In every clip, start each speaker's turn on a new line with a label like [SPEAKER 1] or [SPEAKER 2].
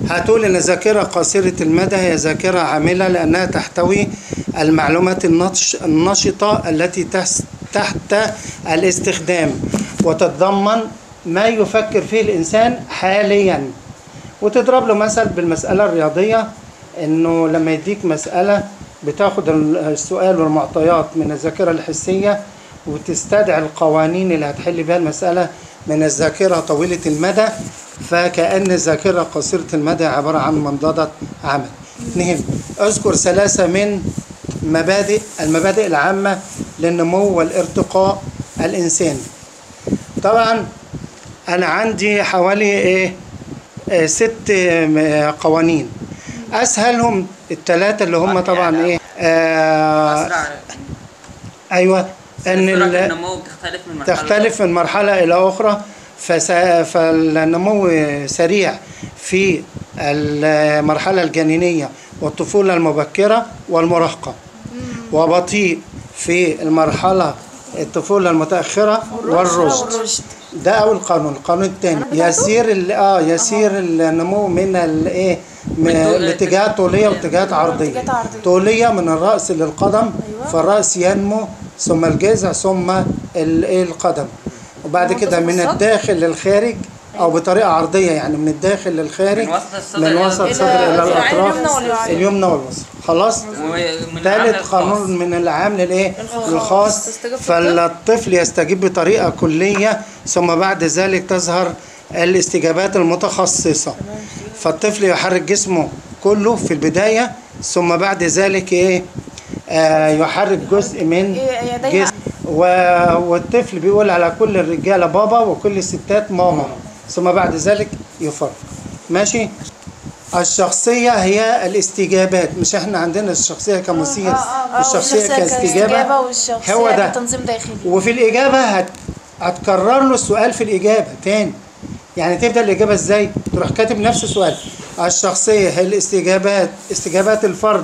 [SPEAKER 1] هتقول ان الذاكره قصيره المدى هي ذاكره عامله لانها تحتوي المعلومات النطش النشطه التي تحت تحت الاستخدام وتتضمن ما يفكر فيه الانسان حاليا وتضرب له مثل بالمساله الرياضيه انه لما يديك مساله بتاخد السؤال والمعطيات من الذاكره الحسيه وتستدعي القوانين اللي هتحل بها المساله من الذاكره طويله المدى فكأن الذاكرة قصيرة المدى عبارة عن منضدة عمل اثنين اذكر ثلاثة من مبادئ المبادئ العامة للنمو والارتقاء الإنساني طبعا أنا عندي حوالي إيه آه، ست آه، قوانين أسهلهم الثلاثة اللي هم طبعا إيه آه
[SPEAKER 2] اسرع
[SPEAKER 1] أيوه أن
[SPEAKER 2] سرعة
[SPEAKER 1] ال-
[SPEAKER 2] النمو بتختلف من مرحلة
[SPEAKER 1] تختلف من مرحلة إلى أخرى فس... فالنمو سريع في المرحلة الجنينية والطفولة المبكرة والمراهقة وبطيء في المرحلة الطفولة المتأخرة والرشد
[SPEAKER 3] والرشد
[SPEAKER 1] ده أول قانون القانون الثاني يسير ال- اه يسير النمو من الايه م-
[SPEAKER 2] من طول-
[SPEAKER 1] الاتجاهات طولية واتجاهات عرضية
[SPEAKER 3] اتجاهات عرضية.
[SPEAKER 1] طولية من الرأس للقدم
[SPEAKER 3] أيوة.
[SPEAKER 1] فالرأس ينمو ثم الجذع ثم ال- إيه القدم وبعد كده من
[SPEAKER 3] الصدر.
[SPEAKER 1] الداخل للخارج أو بطريقة عرضية يعني من الداخل للخارج
[SPEAKER 2] من وسط الصدر
[SPEAKER 1] من
[SPEAKER 2] إلى
[SPEAKER 1] وسط
[SPEAKER 2] الجذع.
[SPEAKER 1] الصدر إلى
[SPEAKER 3] إلى
[SPEAKER 1] الأطراف
[SPEAKER 3] اليمنى واليسرى.
[SPEAKER 1] اليمنى واليسرى خلاص
[SPEAKER 2] ومن
[SPEAKER 1] ثالث قانون من العام للايه
[SPEAKER 3] الخاص.
[SPEAKER 1] الخاص
[SPEAKER 3] تستجيب في
[SPEAKER 1] فالطفل يستجيب بطريقه كليه ثم بعد ذلك تظهر الاستجابات المتخصصه فالطفل يحرك جسمه كله في البدايه ثم بعد ذلك ايه آه يحرك جزء من
[SPEAKER 3] إيه، يديه
[SPEAKER 1] جسم و- والطفل بيقول على كل الرجاله بابا وكل الستات ماما ثم بعد ذلك يفرق ماشي الشخصية هي الاستجابات مش احنا عندنا الشخصية كمثير والشخصية كاستجابة
[SPEAKER 3] والشخصية
[SPEAKER 1] هو ده.
[SPEAKER 3] كتنظيم داخلي
[SPEAKER 1] وفي الإجابة هت... هتكرر له السؤال في الإجابة تاني يعني تبدأ الإجابة إزاي تروح كاتب نفس السؤال الشخصية هي الاستجابات استجابات الفرد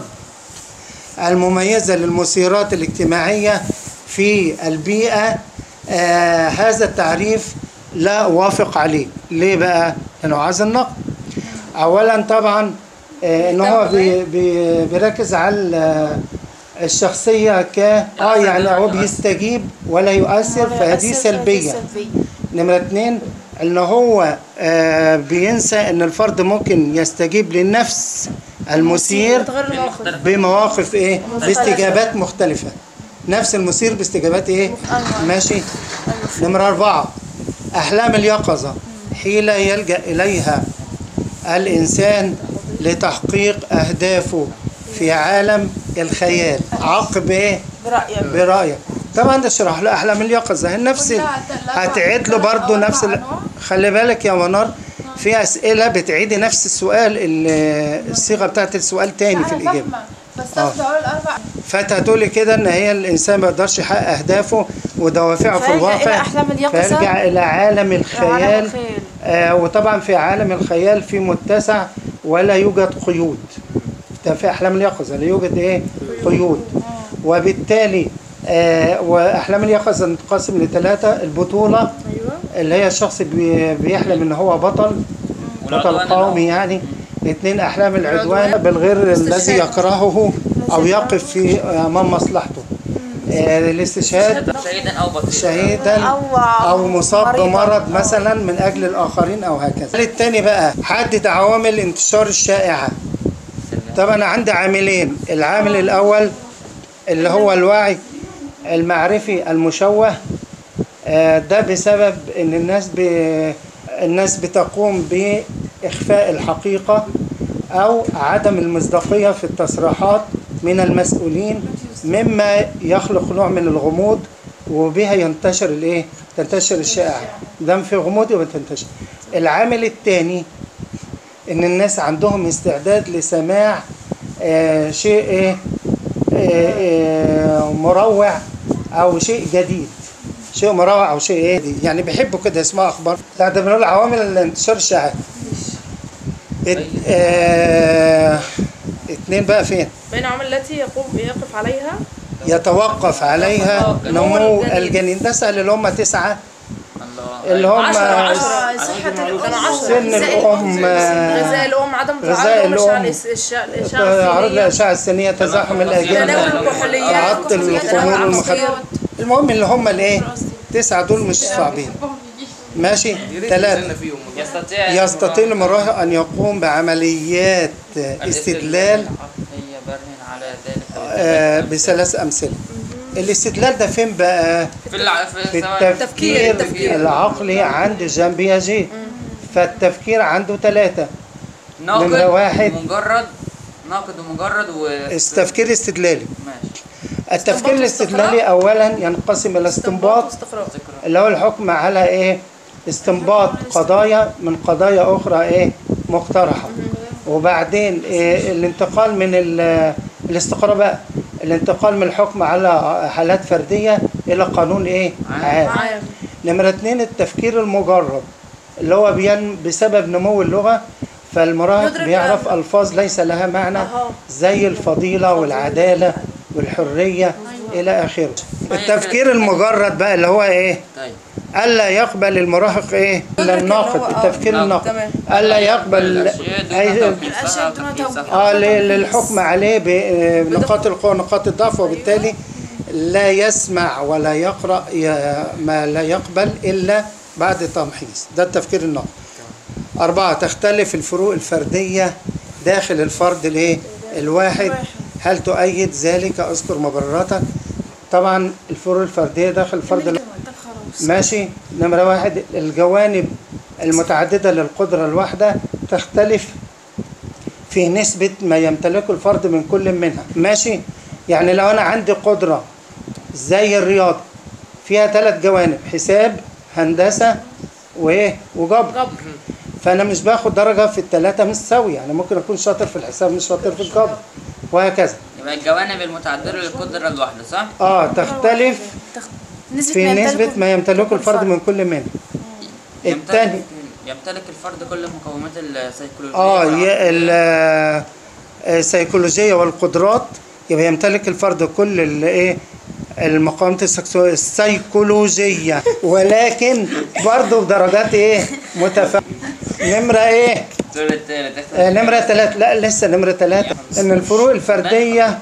[SPEAKER 1] المميزة للمثيرات الاجتماعية في البيئة آه هذا التعريف لا أوافق عليه ليه بقى؟ لأنه عايز النقد أولا طبعا آه إن هو بي بي بيركز على ال- الشخصية ك اه يعني هو بيستجيب ولا يؤثر فهذه
[SPEAKER 3] يؤثر، فهذه
[SPEAKER 1] سلبية
[SPEAKER 3] سلبية.
[SPEAKER 1] نمرة اتنين ان هو آه بينسى ان الفرد ممكن يستجيب لنفس المثير
[SPEAKER 3] تغير الموقف
[SPEAKER 1] بمواقف ايه
[SPEAKER 3] مختلفة.
[SPEAKER 1] باستجابات مختلفة نفس المثير باستجابات ايه
[SPEAKER 3] أيوة.
[SPEAKER 1] ماشي نمرة أربعة أحلام اليقظة حيلة يلجأ إليها الإنسان لتحقيق أهدافه في عالم الخيال عقب إيه
[SPEAKER 3] برأيك
[SPEAKER 1] برأيك طبعا ده اشرح له أحلام اليقظة هي نفس ال- هتعيد له برضه نفس ال- خلي بالك يا منار في أسئلة بتعيدي نفس السؤال ال- الصيغة بتاعت السؤال تاني في الإجابة
[SPEAKER 4] بس تاخدوا الاربع
[SPEAKER 1] فانت هتقولي كده ان هي الانسان ما يقدرش يحقق اهدافه ودوافعه في
[SPEAKER 3] فيلجأ
[SPEAKER 1] الواقع
[SPEAKER 3] إلى أحلام اليقظة.
[SPEAKER 1] فيرجع الى عالم
[SPEAKER 3] عالم
[SPEAKER 1] الخيال
[SPEAKER 3] الخيال.
[SPEAKER 1] آه وطبعا في عالم الخيال في متسع ولا يوجد قيود ده في احلام اليقظه لا يوجد ايه قيود وبالتالي آه واحلام اليقظه تنقسم لثلاثه البطوله
[SPEAKER 3] أيوة
[SPEAKER 1] اللي هي الشخص بي- بيحلم ان هو بطل بطل
[SPEAKER 2] والعدوان
[SPEAKER 1] قومي يعني اثنين احلام العدوان بالغير الذي يكرهه او يقف في امام مصلحته آه، الاستشهاد
[SPEAKER 2] شهيدا او بطيئا
[SPEAKER 1] شهيدا
[SPEAKER 3] أو-
[SPEAKER 1] او مصاب
[SPEAKER 3] مريضاً.
[SPEAKER 1] بمرض مثلا من اجل الاخرين او هكذا الثاني بقى حدد عوامل انتشار الشائعه طب انا عندي عاملين العامل الاول اللي هو الوعي المعرفي المشوه آه، ده بسبب ان الناس ب... الناس بتقوم باخفاء الحقيقه او عدم المصداقيه في التصريحات من المسؤولين مما يخلق نوع من الغموض وبها ينتشر الايه تنتشر الشائعه دام في غموض يبقى تنتشر العامل الثاني ان الناس عندهم استعداد لسماع آه شيء ايه آه آه مروع او شيء جديد شيء مروع او شيء ايه جديد. يعني بيحبوا كده يسمعوا اخبار لا ده بنقول عوامل انتشار الشائعات ات- آه اتنين بقى فين
[SPEAKER 5] بين العوامل التي يقوم يقف عليها
[SPEAKER 1] يتوقف عليها
[SPEAKER 5] آه،
[SPEAKER 1] نمو
[SPEAKER 5] نمو الجنين.
[SPEAKER 1] الجنين ده سهل اللي هم تسعة
[SPEAKER 2] الله
[SPEAKER 1] اللي هم
[SPEAKER 5] عشرة، عشرة.
[SPEAKER 4] آه، صحة الأم
[SPEAKER 5] كانوا عشرة.
[SPEAKER 1] سن الأم آه،
[SPEAKER 5] غذاء الام عدم
[SPEAKER 1] غذاء
[SPEAKER 5] تعرضهم
[SPEAKER 1] الأم.
[SPEAKER 5] للاشعه الاشعه
[SPEAKER 1] تعرض
[SPEAKER 5] السينيه
[SPEAKER 1] للأشعة السينية تزاحم
[SPEAKER 5] تناول
[SPEAKER 1] الأجنة
[SPEAKER 5] الكحوليات
[SPEAKER 1] عض الخمور المخدرات المهم اللي هم الايه تسعة دول مش صعبين ماشي ثلاثة
[SPEAKER 2] يستطيع
[SPEAKER 1] يستطيع المراهق أن يقوم بعمليات استدلال
[SPEAKER 2] هي برهن على ذلك
[SPEAKER 1] آه، بثلاث أمثلة الاستدلال ده فين بقى؟
[SPEAKER 2] في الع... في
[SPEAKER 1] في
[SPEAKER 2] ثواني.
[SPEAKER 1] التفكير
[SPEAKER 5] التفكير.
[SPEAKER 1] العقلي عند جان بياجي فالتفكير عنده ثلاثة نمرة
[SPEAKER 2] ناقد
[SPEAKER 1] واحد.
[SPEAKER 2] مجرد ناقد ومجرد و
[SPEAKER 1] التفكير الاستدلالي
[SPEAKER 2] ماشي
[SPEAKER 1] التفكير الاستدلالي أولا ينقسم إلى استنباط
[SPEAKER 5] واستقراء
[SPEAKER 1] اللي هو الحكم على ايه استنباط قضايا من قضايا اخرى ايه مقترحه وبعدين إيه الانتقال من ال- الاستقراء بقى الانتقال من الحكم على حالات فرديه الى قانون ايه عام
[SPEAKER 5] عام
[SPEAKER 1] نمرة اتنين التفكير المجرد اللي هو بين بسبب نمو اللغة فالمراهق
[SPEAKER 4] يدرك
[SPEAKER 1] بيعرف ألفاظ ليس لها معنى
[SPEAKER 5] أها.
[SPEAKER 1] زي الفضيلة والعدالة والحرية إلى آخره التفكير المجرد بقى اللي هو إيه
[SPEAKER 2] طيب
[SPEAKER 1] ألا يقبل المراهق إيه إلا
[SPEAKER 4] يدرك إن هو
[SPEAKER 1] الناقد
[SPEAKER 4] آه،
[SPEAKER 1] التفكير
[SPEAKER 2] نعم،
[SPEAKER 1] الناقد
[SPEAKER 5] تمام.
[SPEAKER 1] ألا يقبل
[SPEAKER 2] الأشياء دون
[SPEAKER 1] أي
[SPEAKER 2] توكيد
[SPEAKER 4] الأشياء
[SPEAKER 2] صحة
[SPEAKER 4] دون
[SPEAKER 2] وتوكيد
[SPEAKER 4] توكيد.
[SPEAKER 2] صحة.
[SPEAKER 1] آه ل- للحكم عليه بنقاط القوة ونقاط الضعف وبالتالي لا يسمع ولا يقرأ ي- ما لا يقبل إلا بعد تمحيص ده التفكير النقد أربعة تختلف الفروق الفردية داخل الفرد الايه الواحد هل تؤيد ذلك أذكر مبرراتك طبعا الفروق الفردية داخل الفرد ال- ماشي نمرة واحد الجوانب المتعددة للقدرة الواحدة تختلف في نسبة ما يمتلكه الفرد من كل منها ماشي يعني لو أنا عندي قدرة زي الرياضة فيها ثلاث جوانب حساب هندسة وإيه وجبر
[SPEAKER 5] جبر
[SPEAKER 1] فأنا مش باخد درجة في الثلاثة مش سوي يعني ممكن أكون شاطر في الحساب مش شاطر في الجبر وهكذا
[SPEAKER 2] يبقى الجوانب المتعددة للقدرة الواحدة صح؟
[SPEAKER 1] اه تختلف
[SPEAKER 4] نسبة
[SPEAKER 1] في
[SPEAKER 4] ما
[SPEAKER 1] نسبة
[SPEAKER 4] يمتلكه
[SPEAKER 1] ما يمتلكه الفرد من كل منها الثاني
[SPEAKER 2] يمتلك يمتلك الفرد كل مقومات السيكولوجية
[SPEAKER 1] اه
[SPEAKER 2] والعقل.
[SPEAKER 1] ي- ال- آه، السيكولوجية والقدرات يبقى يمتلك الفرد كل الايه المقامات السكسو- السيكولوجية ولكن برضه بدرجات ايه متفاوتة نمرة ايه
[SPEAKER 2] الدور الثالث
[SPEAKER 1] آه نمرة ثلاثة لا لسه نمرة ثلاثة ان الفروق الفردية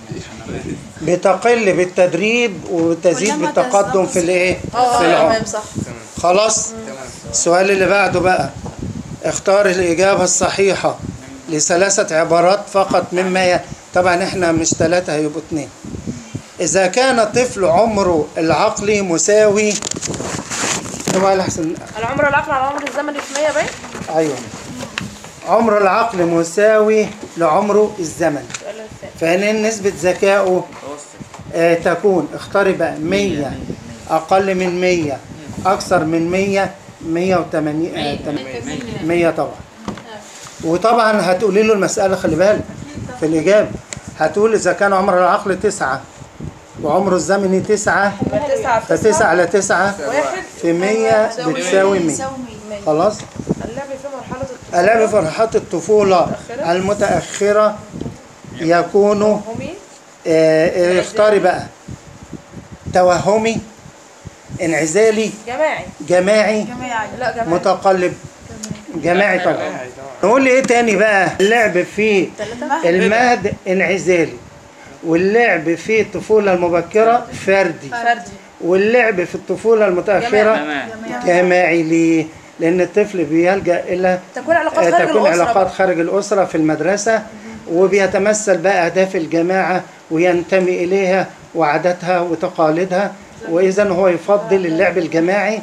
[SPEAKER 1] بتقل بالتدريب وتزيد
[SPEAKER 4] كلما
[SPEAKER 1] بالتقدم في الايه
[SPEAKER 5] اه
[SPEAKER 1] في العمر
[SPEAKER 5] تمام صح
[SPEAKER 1] خلاص السؤال اللي بعده بقى اختار الإجابة الصحيحة لثلاثة عبارات فقط مما ي... طبعا احنا مش ثلاثة هيبقوا اتنين إذا كان الطفل عمره العقلي مساوي هو الأحسن
[SPEAKER 5] العمر العقل على العمر الزمني في 100 باين
[SPEAKER 1] أيوه عمر العقل مساوي لعمره الزمني
[SPEAKER 5] السؤال الثاني
[SPEAKER 1] فإن نسبة ذكائه آه، تكون اختاري بقى 100 أقل من 100 أكثر من 100 180 آه، تم- 100 طبعا وطبعا هتقولي له المسألة خلي بالك في الإجابة هتقول إذا كان عمر العقل تسعة وعمره الزمني تسعة
[SPEAKER 5] يبقى 9 في
[SPEAKER 1] فتسعة على تسعة
[SPEAKER 5] واحد
[SPEAKER 1] في 100 بتساوي 100 خلاص
[SPEAKER 5] اللعب في مرحلة الطفولة
[SPEAKER 1] ألعاب فرحات الطفولة المتأخرة يكون
[SPEAKER 5] همي
[SPEAKER 1] آه، آه، اختاري بقى توهمي انعزالي
[SPEAKER 5] جماعي
[SPEAKER 1] جماعي
[SPEAKER 5] لا جماعي
[SPEAKER 1] متقلب جماعي طبعا نقول لي ايه تاني بقى اللعب في المهد انعزالي واللعب في الطفولة المبكرة فردي
[SPEAKER 5] فردي
[SPEAKER 1] واللعب في الطفولة المتأخرة
[SPEAKER 2] تمام
[SPEAKER 1] جماعي ليه؟ لأن الطفل بيلجأ إلى
[SPEAKER 5] تكون علاقات
[SPEAKER 1] آه،
[SPEAKER 5] خارج
[SPEAKER 1] تكون
[SPEAKER 5] الأسرة
[SPEAKER 1] علاقات
[SPEAKER 5] بقى.
[SPEAKER 1] خارج الأسرة في المدرسة وبيتمثل بقى أهداف الجماعة وينتمي إليها وعاداتها وتقاليدها وإذا هو يفضل اللعب الجماعي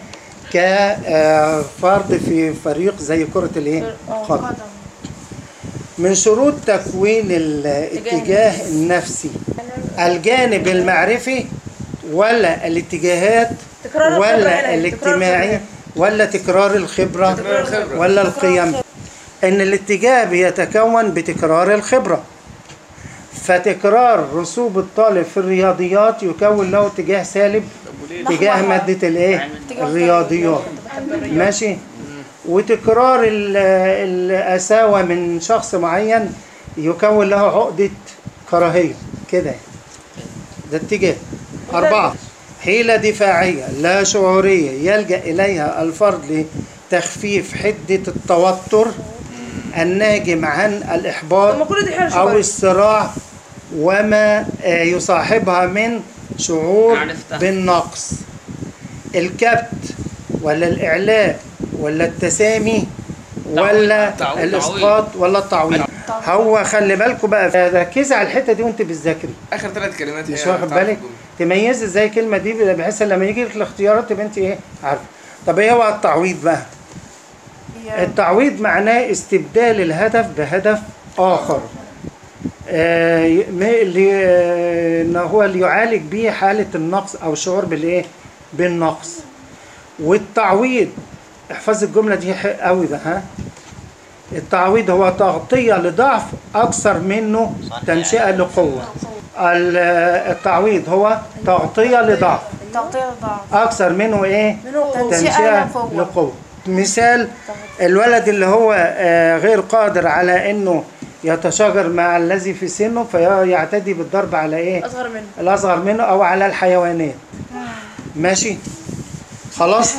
[SPEAKER 1] كفرد في فريق زي كرة الإيه؟ قدم من شروط تكوين الاتجاه النفسي الجانب المعرفي ولا الاتجاهات
[SPEAKER 5] تكرار الخبرة
[SPEAKER 1] ولا
[SPEAKER 5] هنا، تكرار
[SPEAKER 1] الاجتماعي
[SPEAKER 5] الخبرة.
[SPEAKER 1] ولا تكرار الخبرة
[SPEAKER 5] تكرار الخبرة.
[SPEAKER 1] ولا القيم ان الاتجاه بيتكون بتكرار الخبرة فتكرار رسوب الطالب في الرياضيات يكون له اتجاه سالب تجاه مادة الايه الرياضيات ماشي وتكرار ال- القساوة من شخص معين يكون له عقدة كراهية كده يعني. ده اتجاه أربعة حيلة دفاعية لا شعورية يلجأ إليها الفرد لتخفيف حدة التوتر الناجم عن الإحباط
[SPEAKER 5] طب ما كل دي حاجة
[SPEAKER 1] أو
[SPEAKER 5] شوية.
[SPEAKER 1] الصراع وما آه، يصاحبها من شعور
[SPEAKER 2] عرفتها.
[SPEAKER 1] بالنقص الكبت ولا الإعلاء ولا التسامي ولا
[SPEAKER 2] التعويض.
[SPEAKER 1] الإسقاط ولا التعويض هو خلي بالكم بقى ركزي على الحتة دي وانت بتذاكري
[SPEAKER 3] اخر ثلاث كلمات
[SPEAKER 1] مش
[SPEAKER 3] هي
[SPEAKER 1] واخد
[SPEAKER 3] بتاعت
[SPEAKER 1] بالك
[SPEAKER 3] الجملة.
[SPEAKER 1] تميزي ازاي الكلمه دي بحيث لما يجي لك الاختيارات تبقى انت ايه عارفه طب ايه هو التعويض بقى التعويض معناه استبدال الهدف بهدف اخر آه، ي- م- لي- آه، ان هو اللي يعالج بيه حاله النقص او الشعور بالايه بالنقص والتعويض احفظ الجمله دي ح- قوي بقى ها التعويض هو تغطيه لضعف اكثر منه تنشئه لقوه ال- التعويض هو تغطيه لضعف
[SPEAKER 4] تغطية ضعف
[SPEAKER 1] اكثر منه ايه
[SPEAKER 4] منه تنشئة
[SPEAKER 1] تنشئه
[SPEAKER 4] لقوة.
[SPEAKER 1] لقوه مثال الولد اللي هو آه، غير قادر على انه يتشاجر مع الذي في سنه فيعتدي بالضرب على ايه
[SPEAKER 5] اصغر منه
[SPEAKER 1] الاصغر منه او على الحيوانات ماشي خلاص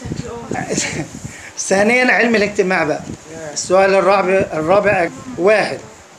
[SPEAKER 1] ثانيا علم الاجتماع بقى السؤال الرابع الرابع واحد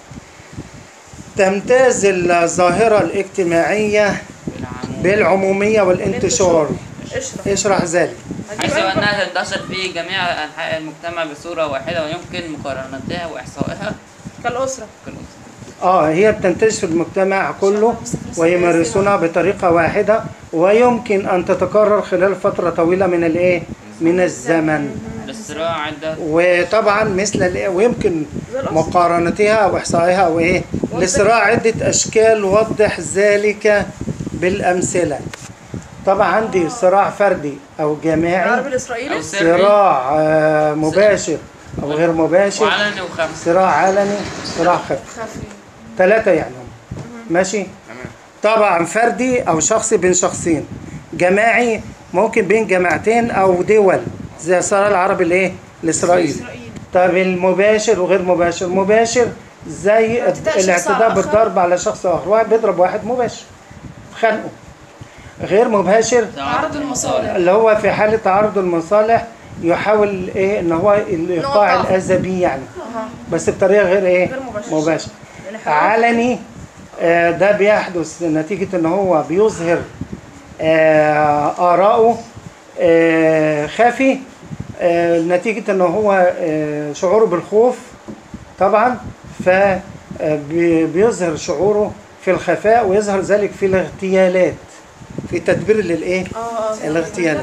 [SPEAKER 1] تمتاز الظاهرة الاجتماعية بالعمومية والانتشار
[SPEAKER 5] اشرح
[SPEAKER 1] اشرح ذلك
[SPEAKER 2] حيث أنها تنتشر في جميع أنحاء المجتمع بصورة واحدة ويمكن مقارنتها وإحصائها
[SPEAKER 5] كالاسره
[SPEAKER 2] كالأسرة.
[SPEAKER 1] اه هي بتنتشر في المجتمع كله ويمارسونها بطريقة واحدة ويمكن أن تتكرر خلال فترة طويلة من الإيه؟ من الزمن
[SPEAKER 2] للصراع عدة
[SPEAKER 1] وطبعا مثل الإيه؟ ويمكن مقارنتها أو إحصائها أو إيه؟ لصراع عدة أشكال وضح ذلك بالأمثلة طبعا عندي صراع فردي أو جماعي
[SPEAKER 5] العربي الاسرائيلي
[SPEAKER 2] أو سري
[SPEAKER 1] صراع آه، مباشر أو غير مباشر
[SPEAKER 2] وعلني وخفي
[SPEAKER 1] صراع علني صراع خفي
[SPEAKER 5] خفي
[SPEAKER 1] ثلاثة يعني ماشي
[SPEAKER 3] تمام
[SPEAKER 1] طبعا فردي او شخصي بين شخصين جماعي ممكن بين جماعتين او دول زي الصراع العربي الايه الاسرائيلي طب المباشر وغير مباشر مباشر زي
[SPEAKER 4] اعتداء شخص
[SPEAKER 1] الاعتداء
[SPEAKER 4] على آخر.
[SPEAKER 1] بالضرب على شخص اخر واحد بيضرب واحد مباشر خانقه غير مباشر
[SPEAKER 4] تعرض المصالح
[SPEAKER 1] اللي هو في حالة تعارض المصالح يحاول ايه ان هو الايقاع
[SPEAKER 4] نقطة.
[SPEAKER 1] الاذى بيه يعني بس بطريقه غير ايه
[SPEAKER 5] غير مباشرة.
[SPEAKER 1] مباشر
[SPEAKER 5] الانحراف.
[SPEAKER 1] علني آه، ده بيحدث نتيجة ان هو بيظهر آه، آراءه آه، خفي آه، نتيجة ان هو آه، شعوره بالخوف طبعا فبيظهر شعوره في الخفاء ويظهر ذلك في الاغتيالات في تدبير للايه
[SPEAKER 5] اه اه
[SPEAKER 1] الاغتيالات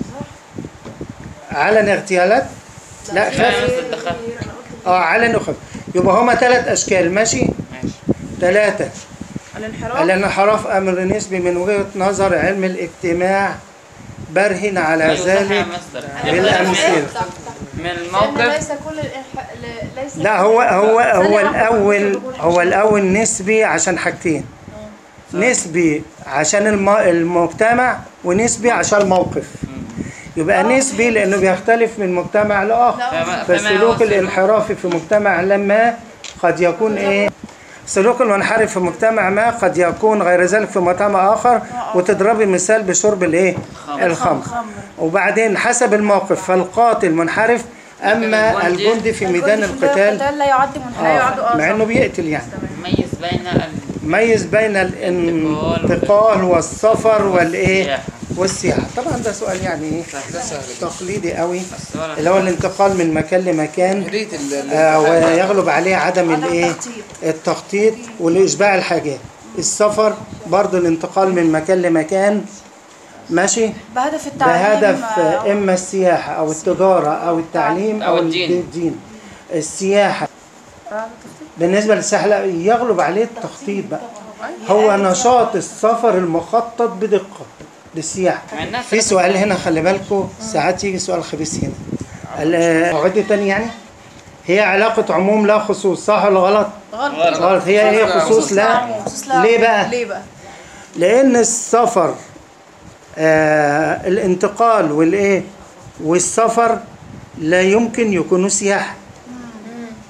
[SPEAKER 1] علن اغتيالات لا
[SPEAKER 2] لا
[SPEAKER 1] خفي
[SPEAKER 2] يصل الخفي
[SPEAKER 1] اه علن وخفي يبقى هما ثلاث اشكال ماشي
[SPEAKER 2] ماشي
[SPEAKER 1] ثلاثة
[SPEAKER 5] الانحراف
[SPEAKER 1] الانحراف أمر نسبي من وجهة نظر علم الاجتماع برهن على
[SPEAKER 2] أيوة صح يا
[SPEAKER 1] ذلك
[SPEAKER 2] مستر
[SPEAKER 1] بالأمثلة
[SPEAKER 2] من
[SPEAKER 4] لأن
[SPEAKER 2] الموقف
[SPEAKER 4] ليس كل الإنح... ل- ليس
[SPEAKER 1] لا هو هو هو
[SPEAKER 5] ثانية واحدة.
[SPEAKER 1] الأول هو الأول نسبي عشان حاجتين نسبي عشان الم- المجتمع ونسبي عشان الموقف يبقى نسبي لأنه بيختلف من مجتمع لآخر
[SPEAKER 2] فما- فما
[SPEAKER 1] فالسلوك
[SPEAKER 2] هو
[SPEAKER 1] الانحرافي في مجتمع لما قد يكون ايه سلوك المنحرف في مجتمع ما قد يكون غير ذلك في مجتمع اخر وتضربي مثال بشرب الايه الخمر وبعدين حسب الموقف فالقاتل منحرف اما
[SPEAKER 2] الجندي-
[SPEAKER 1] الجندي في ميدان القتال
[SPEAKER 4] القتال لا يعد منحرف
[SPEAKER 1] آه، مع انه بيقتل يعني
[SPEAKER 2] ميز بين ال-
[SPEAKER 1] ميز بين الانتقال والسفر والايه
[SPEAKER 2] السياحة.
[SPEAKER 1] والسياحه طبعا ده سؤال يعني ايه
[SPEAKER 3] ده سهل
[SPEAKER 1] تقليدي قوي
[SPEAKER 2] الصورة
[SPEAKER 1] اللي هو الانتقال من مكان لمكان
[SPEAKER 3] هدية ال- ال-
[SPEAKER 1] آه، ويغلب عليه عدم
[SPEAKER 4] عدم
[SPEAKER 1] الايه
[SPEAKER 4] التخطيط.
[SPEAKER 1] التخطيط والاشباع الحاجات السفر برضو الانتقال من مكان لمكان ماشي
[SPEAKER 4] بهدف التعليم
[SPEAKER 1] بهدف
[SPEAKER 4] آه،
[SPEAKER 1] آه، اما السياحه او التجاره او التعليم
[SPEAKER 2] أو
[SPEAKER 1] او
[SPEAKER 2] الدين.
[SPEAKER 1] الدين السياحه بالنسبه للسياحه لا، يغلب عليه التخطيط بقى هو نشاط السفر المخطط بدقه للسياحه
[SPEAKER 2] مع إنها
[SPEAKER 1] في سؤال هنا خلي بالكم ساعات يجي سؤال خبيث هنا ال- أعد تاني يعني هي علاقة عموم لا خصوص صح ولا غلط؟
[SPEAKER 5] غلط
[SPEAKER 1] غلط هي هي خصوص لا
[SPEAKER 4] خصوص لا.
[SPEAKER 1] ليه بقى؟
[SPEAKER 5] ليه بقى؟
[SPEAKER 1] لأن السفر آه الانتقال والإيه؟ والسفر لا يمكن يكونوا سياحة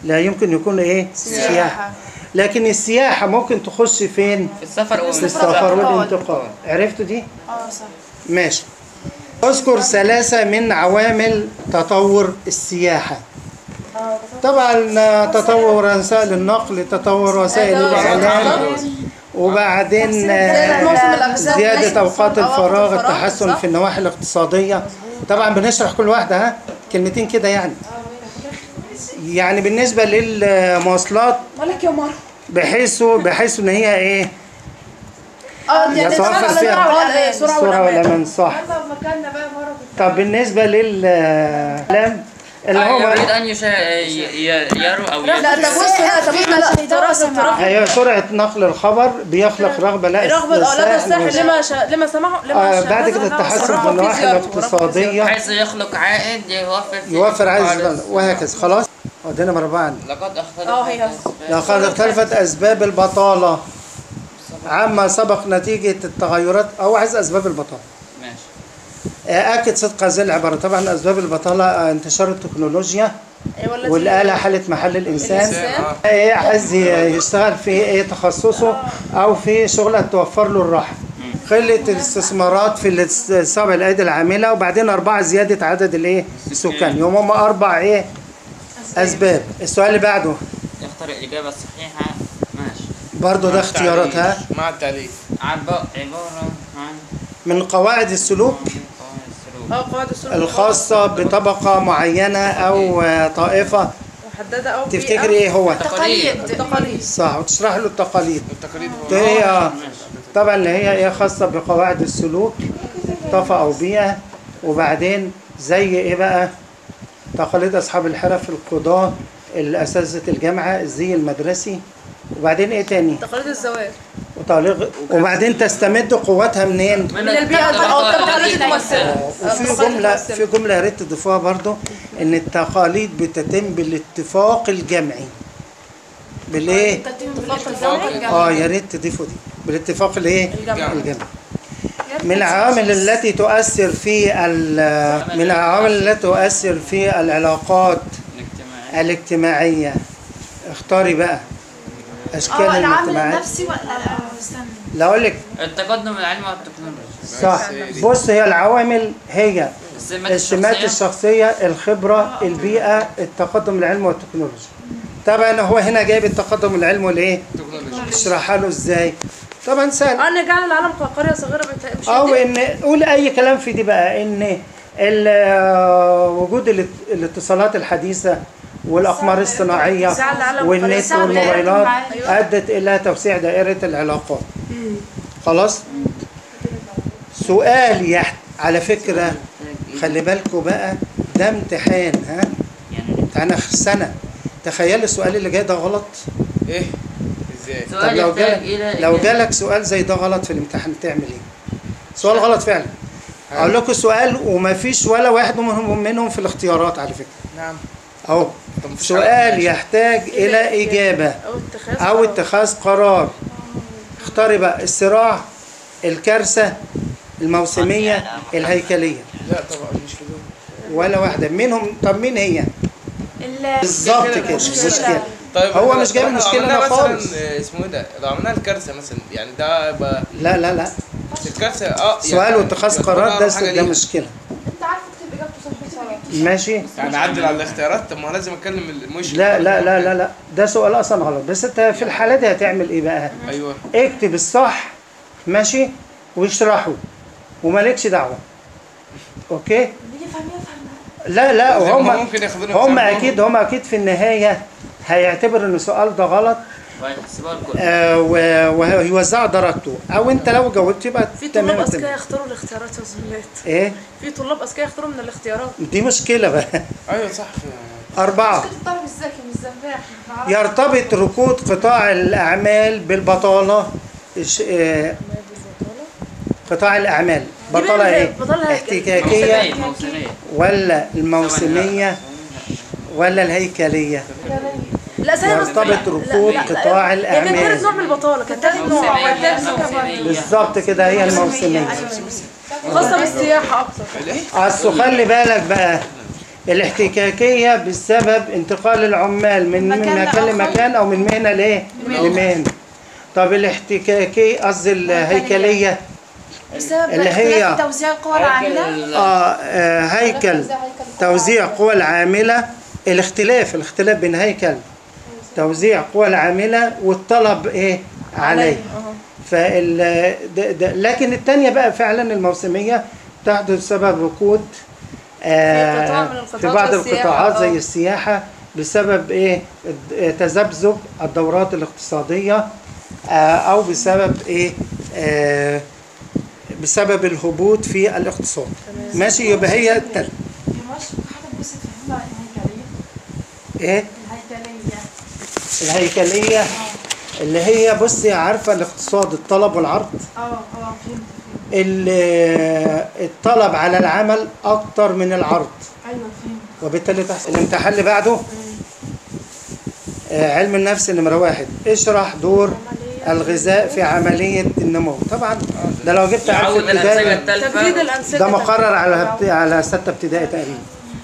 [SPEAKER 1] لا يمكن يكون ايه سياحة لكن السياحة ممكن تخش فين
[SPEAKER 2] في السفر
[SPEAKER 1] في
[SPEAKER 2] والانتقال
[SPEAKER 1] السفر والانتقال عرفتوا دي
[SPEAKER 4] اه صح
[SPEAKER 1] ماشي اذكر ثلاثة من عوامل تطور السياحة طبعا تطور وسائل النقل تطور وسائل الإعلام وبعدين آه،
[SPEAKER 4] موسم الأجازات
[SPEAKER 1] زيادة
[SPEAKER 4] ليس
[SPEAKER 1] أوقات
[SPEAKER 4] أوقات
[SPEAKER 1] الفراغ
[SPEAKER 4] الفراغ،
[SPEAKER 1] التحسن
[SPEAKER 4] صح؟
[SPEAKER 1] في النواحي الاقتصادية طبعا بنشرح كل واحدة ها كلمتين كده يعني يعني بالنسبة للمواصلات
[SPEAKER 5] مالك يا مروه
[SPEAKER 1] بحيث بحيث ان هي ايه
[SPEAKER 4] اه
[SPEAKER 1] يتوفر
[SPEAKER 4] تتفرج
[SPEAKER 1] فيها
[SPEAKER 4] على الأمان.
[SPEAKER 5] سرعة
[SPEAKER 1] السرعة
[SPEAKER 5] والأمان.
[SPEAKER 1] والأمان صح
[SPEAKER 4] مكاننا بقى مرة
[SPEAKER 1] طب بالنسبة للأعلام اللي هو
[SPEAKER 2] يريد ان يشا... ي- ي- يرو او
[SPEAKER 4] لا
[SPEAKER 2] يدرس.
[SPEAKER 4] ده بص لا طب احنا لا دراسة دراسة
[SPEAKER 1] هي سرعة نقل الخبر بيخلق رغبة لا
[SPEAKER 5] رغبة اولاد
[SPEAKER 1] استساء
[SPEAKER 5] الساحل لما شا... لما سمعوا لما
[SPEAKER 1] آه
[SPEAKER 5] شا-
[SPEAKER 1] بعد كده
[SPEAKER 5] لما
[SPEAKER 1] التحسن
[SPEAKER 5] سمعوا
[SPEAKER 1] في النواحي
[SPEAKER 5] زيارة ورغبة
[SPEAKER 1] الاقتصادية
[SPEAKER 2] حيث يخلق عائد يوفر فيه
[SPEAKER 1] يوفر عائد
[SPEAKER 2] خالص.
[SPEAKER 1] الزبالة وهكذا خلاص ودينا مربعا
[SPEAKER 2] لقد اختلفت
[SPEAKER 5] اه هي
[SPEAKER 1] لقد اختلفت أسباب البطالة عما سبق نتيجة التغيرات أو عايز أسباب البطالة
[SPEAKER 2] ماشي
[SPEAKER 1] آه، أكد صدق هذه العبارة طبعا أسباب البطالة آه، انتشار التكنولوجيا والآلة حلت محل الإنسان
[SPEAKER 5] الإنسان.
[SPEAKER 1] إيه عايز يشتغل في إيه تخصصه أو في شغلة توفر له الراحة قلة الاستثمارات في الصابع الأيدي العاملة وبعدين أربعة زيادة عدد الإيه السكان يوم هم أربع إيه أسباب السؤال اللي بعده
[SPEAKER 2] يختار الإجابة الصحيحة ماشي
[SPEAKER 1] برضو ده اختيارات ها
[SPEAKER 3] مع التعليق
[SPEAKER 2] عب- عبارة عن
[SPEAKER 1] من قواعد السلوك
[SPEAKER 2] قواعد السلوك
[SPEAKER 5] اه قواعد السلوك
[SPEAKER 1] الخاصة بطبقة معينة أو آه، طائفة
[SPEAKER 5] محددة او
[SPEAKER 1] تفتكر إيه هو
[SPEAKER 2] تقاليد
[SPEAKER 5] تقاليد
[SPEAKER 1] صح وتشرح له التقاليد
[SPEAKER 3] التقاليد هو
[SPEAKER 1] ده هي طبعا اللي هي ايه خاصة بقواعد السلوك طفى أو بيئة وبعدين زي ايه بقى تقاليد أصحاب الحرف القضاة الأساتذة الجامعة الزي المدرسي وبعدين ايه تاني
[SPEAKER 5] تقاليد الزواج
[SPEAKER 1] وتعليق وبعدين تستمد قوتها منين
[SPEAKER 2] من
[SPEAKER 5] البيئة
[SPEAKER 2] الطبقات
[SPEAKER 5] التقاليد
[SPEAKER 2] التي
[SPEAKER 5] تمثلها.
[SPEAKER 1] وفي
[SPEAKER 5] التقاليد
[SPEAKER 1] جملة
[SPEAKER 5] تمثلها.
[SPEAKER 1] في جملة يا ريت تضيفوها برضو إن التقاليد بتتم بالاتفاق الجمعي بالإيه؟
[SPEAKER 4] اتفاق الجمعي
[SPEAKER 1] اه يا ريت تضيفوا دي بالاتفاق الايه
[SPEAKER 5] الجمعي.
[SPEAKER 1] الجمعي من العوامل التي تؤثر في ال- من العوامل التي تؤثر في العلاقات
[SPEAKER 2] الاجتماعية
[SPEAKER 1] الاجتماعية اختاري بقى اشكال
[SPEAKER 4] اه العامل
[SPEAKER 1] الاجتماعية
[SPEAKER 4] النفسي ولا لا استنى
[SPEAKER 1] لا اقول لك
[SPEAKER 2] التقدم العلمي والتكنولوجيا
[SPEAKER 1] صح بص هي العوامل هي
[SPEAKER 2] السمات
[SPEAKER 1] السمات
[SPEAKER 2] الشخصية
[SPEAKER 1] الشخصية الخبرة البيئة التقدم العلمي والتكنولوجيا طبعا هو هنا جايب التقدم العلمي والايه
[SPEAKER 3] تكنولوجيا
[SPEAKER 1] اشرحها له ازاي طبعا سهل
[SPEAKER 5] اه نجعل العالم قرية صغيرة بت- مش
[SPEAKER 1] او
[SPEAKER 5] هي-
[SPEAKER 1] ان قول اي كلام في دي بقى ان ال- آه، وجود الات- الاتصالات الحديثه والاقمار الصناعيه
[SPEAKER 5] ساعة العالم
[SPEAKER 1] والنت
[SPEAKER 4] ساعة
[SPEAKER 1] والموبايلات
[SPEAKER 4] العالم. أيوة.
[SPEAKER 1] ادت الى توسيع دائره العلاقات خلاص سؤال يحت على فكره خلي بالكوا بقى ده امتحان ها
[SPEAKER 2] يعني
[SPEAKER 1] امتحان اخر سنه تخيل السؤال اللي جاي ده غلط
[SPEAKER 3] ايه ازاي
[SPEAKER 1] طب
[SPEAKER 2] سؤال
[SPEAKER 1] لو
[SPEAKER 2] يحتاج
[SPEAKER 1] جالك
[SPEAKER 2] إلى
[SPEAKER 1] لو
[SPEAKER 2] إجابة.
[SPEAKER 1] جالك سؤال زي ده غلط في الامتحان تعمل ايه؟ سؤال غلط فعلا اقول لكم سؤال وما فيش ولا واحد منهم منهم في الاختيارات على فكره
[SPEAKER 3] نعم
[SPEAKER 1] اهو
[SPEAKER 3] طب مفيش
[SPEAKER 1] سؤال
[SPEAKER 3] حاجة.
[SPEAKER 1] يحتاج الى اجابه
[SPEAKER 5] او اتخاذ
[SPEAKER 1] او
[SPEAKER 5] قرار.
[SPEAKER 1] اتخاذ قرار اختاري بقى الصراع الكارثه الموسميه الهيكليه
[SPEAKER 3] لا طبعا مش في دول
[SPEAKER 1] ولا واحده منهم طب مين هي
[SPEAKER 4] ال-
[SPEAKER 1] بالظبط كده مشكله
[SPEAKER 3] طيب
[SPEAKER 1] هو
[SPEAKER 3] لو-
[SPEAKER 1] مش جايب
[SPEAKER 3] لو
[SPEAKER 1] المشكلة
[SPEAKER 3] عملناها
[SPEAKER 1] أنا
[SPEAKER 3] مثلا
[SPEAKER 1] خالص.
[SPEAKER 3] آه، اسمه ايه ده لو عملناها الكارثه مثلا يعني ده يبقى
[SPEAKER 1] لا لا لا
[SPEAKER 3] بس الكارثه اه
[SPEAKER 1] سؤال واتخاذ
[SPEAKER 3] يعتبر
[SPEAKER 1] قرار ده
[SPEAKER 3] أقرب حاجة
[SPEAKER 1] ده
[SPEAKER 3] ليه.
[SPEAKER 1] مشكله
[SPEAKER 4] انت عارف تكتب اجابته صح بصراحه
[SPEAKER 1] ماشي
[SPEAKER 3] يعني اعدل على الاختيارات طب ما هو لازم اتكلم المشكله
[SPEAKER 1] لا لا لا لا لا ده سؤال اصلا غلط بس انت في الحاله دي هتعمل ايه بقى
[SPEAKER 3] ايوه
[SPEAKER 1] اكتب الصح ماشي واشرحه ومالكش دعوه اوكي
[SPEAKER 4] اللي يفهم يفهم
[SPEAKER 1] لا لا
[SPEAKER 3] زي ما
[SPEAKER 1] وهم
[SPEAKER 3] ممكن ياخدونا
[SPEAKER 1] هم
[SPEAKER 3] مثال
[SPEAKER 1] اكيد هم اكيد في النهايه هيعتبر ان السؤال ده غلط
[SPEAKER 2] وهيحسبوها الكل
[SPEAKER 1] آه و- وهيوزعوا درجته او انت لو جاوبت يبقى
[SPEAKER 5] في
[SPEAKER 1] تمام
[SPEAKER 5] طلاب اذكياء
[SPEAKER 1] تمام.
[SPEAKER 5] يختاروا الاختيارات يا زميلات
[SPEAKER 1] ايه
[SPEAKER 5] في طلاب اذكياء يختاروا من الاختيارات
[SPEAKER 1] دي مشكله بقى
[SPEAKER 3] ايوه صح
[SPEAKER 1] اربعه
[SPEAKER 4] كنت الطالب الذكي مش زنباح
[SPEAKER 1] يرتبط ركود قطاع الاعمال بالبطاله إش- آه، قطاع الاعمال بطاله
[SPEAKER 5] بقى
[SPEAKER 1] ايه
[SPEAKER 5] بطالة
[SPEAKER 1] احتكاكيه
[SPEAKER 2] موسمية موسمية
[SPEAKER 1] ولا الموسميه ولا الهيكليه
[SPEAKER 5] لا ثانية بس
[SPEAKER 1] يرتبط ركود قطاع
[SPEAKER 5] هي كانت
[SPEAKER 1] الاعمال
[SPEAKER 5] ثالث نوع من البطالة كانت ثالث نوع
[SPEAKER 2] موسمية
[SPEAKER 5] كانت ثالث نوع
[SPEAKER 2] موسمية
[SPEAKER 1] بالظبط كده هي الموسميه
[SPEAKER 5] خاصة بالسياحة أكتر
[SPEAKER 1] اصل خلي بالك بقى الاحتكاكية بسبب انتقال العمال من من
[SPEAKER 4] مكان
[SPEAKER 1] مكان
[SPEAKER 4] لآخر.
[SPEAKER 1] لمكان أو من مهنة لإيه؟ لمهنة طب الاحتكاكية قصدي الهيكلية
[SPEAKER 4] بسبب
[SPEAKER 1] اللي هي-
[SPEAKER 4] اختلاف توزيع القوى العاملة
[SPEAKER 1] آه آه، هيكل توزيع قوى العاملة الاختلاف الاختلاف بين هيكل توزيع قوى العاملة والطلب ايه عليه فال ده ده لكن التانية بقى فعلا الموسمية تحدث بسبب ركود آه،
[SPEAKER 5] في قطاع من
[SPEAKER 1] في
[SPEAKER 5] القطاعات
[SPEAKER 1] بعض
[SPEAKER 5] زي السياحة،
[SPEAKER 1] القطاعات زي
[SPEAKER 5] آه.
[SPEAKER 1] السياحة بسبب ايه الد- تذبذب الدورات الاقتصادية آه، او بسبب ايه آه، بسبب الهبوط في الاقتصاد ماشي يبقى هي التل...
[SPEAKER 4] في مصر حاجة بس تفهمها الهيكلية
[SPEAKER 1] ايه
[SPEAKER 4] الهيكلية
[SPEAKER 1] الهيكلية اللي هي بصي عارفة الاقتصاد الطلب والعرض
[SPEAKER 4] اه اه فهمت فهمت
[SPEAKER 1] ال- الطلب على العمل أكتر من العرض
[SPEAKER 4] ايوه فهمت
[SPEAKER 1] وبالتالي تحصل الامتحان اللي بعده آه، علم النفس نمرة واحد اشرح دور الغذاء في عملية النمو طبعا ده لو جبت عارف
[SPEAKER 2] يعود الأنسجة
[SPEAKER 1] ابتدائي
[SPEAKER 5] تجديد
[SPEAKER 2] التالفة
[SPEAKER 5] الانسجه
[SPEAKER 1] ده مقرر على على ستة ابتدائي تقريبا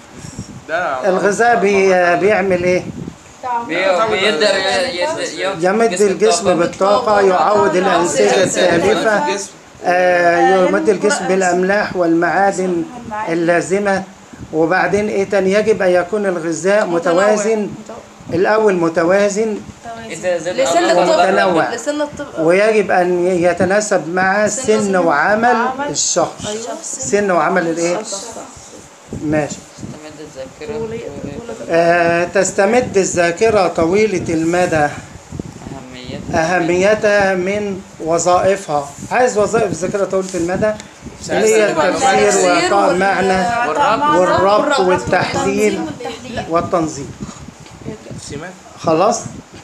[SPEAKER 3] ده
[SPEAKER 1] الغذاء بي بيعمل ايه؟
[SPEAKER 2] بي- بيقدر ي- ي-
[SPEAKER 1] يمد الجسم
[SPEAKER 2] الطاقة.
[SPEAKER 1] بالطاقة يعود الأنسجة التالفة
[SPEAKER 3] الجسم
[SPEAKER 1] آه، يمد الجسم بالأملاح والمعادن اللازمة وبعدين إيه تاني يجب أن يكون الغذاء متوازن الأول متوازن
[SPEAKER 2] إذا زاد
[SPEAKER 5] لسن
[SPEAKER 2] الطاقة
[SPEAKER 5] الطفل
[SPEAKER 1] متنوع.
[SPEAKER 5] لسن الطفل
[SPEAKER 1] ويجب أن يتناسب مع سن وعمل الشخص سن وعمل الإيه؟ ماشي
[SPEAKER 2] تستمد الذاكرة
[SPEAKER 5] ولي-
[SPEAKER 1] آه، تستمد الذاكرة طويلة المدى
[SPEAKER 2] أهميتها
[SPEAKER 1] أهميتها من وظائفها عايز وظائف الذاكرة طويلة المدى اللي هي التفسير وإعطاء المعنى والربط والتحليل والتنظيم
[SPEAKER 3] سمات
[SPEAKER 1] خلاص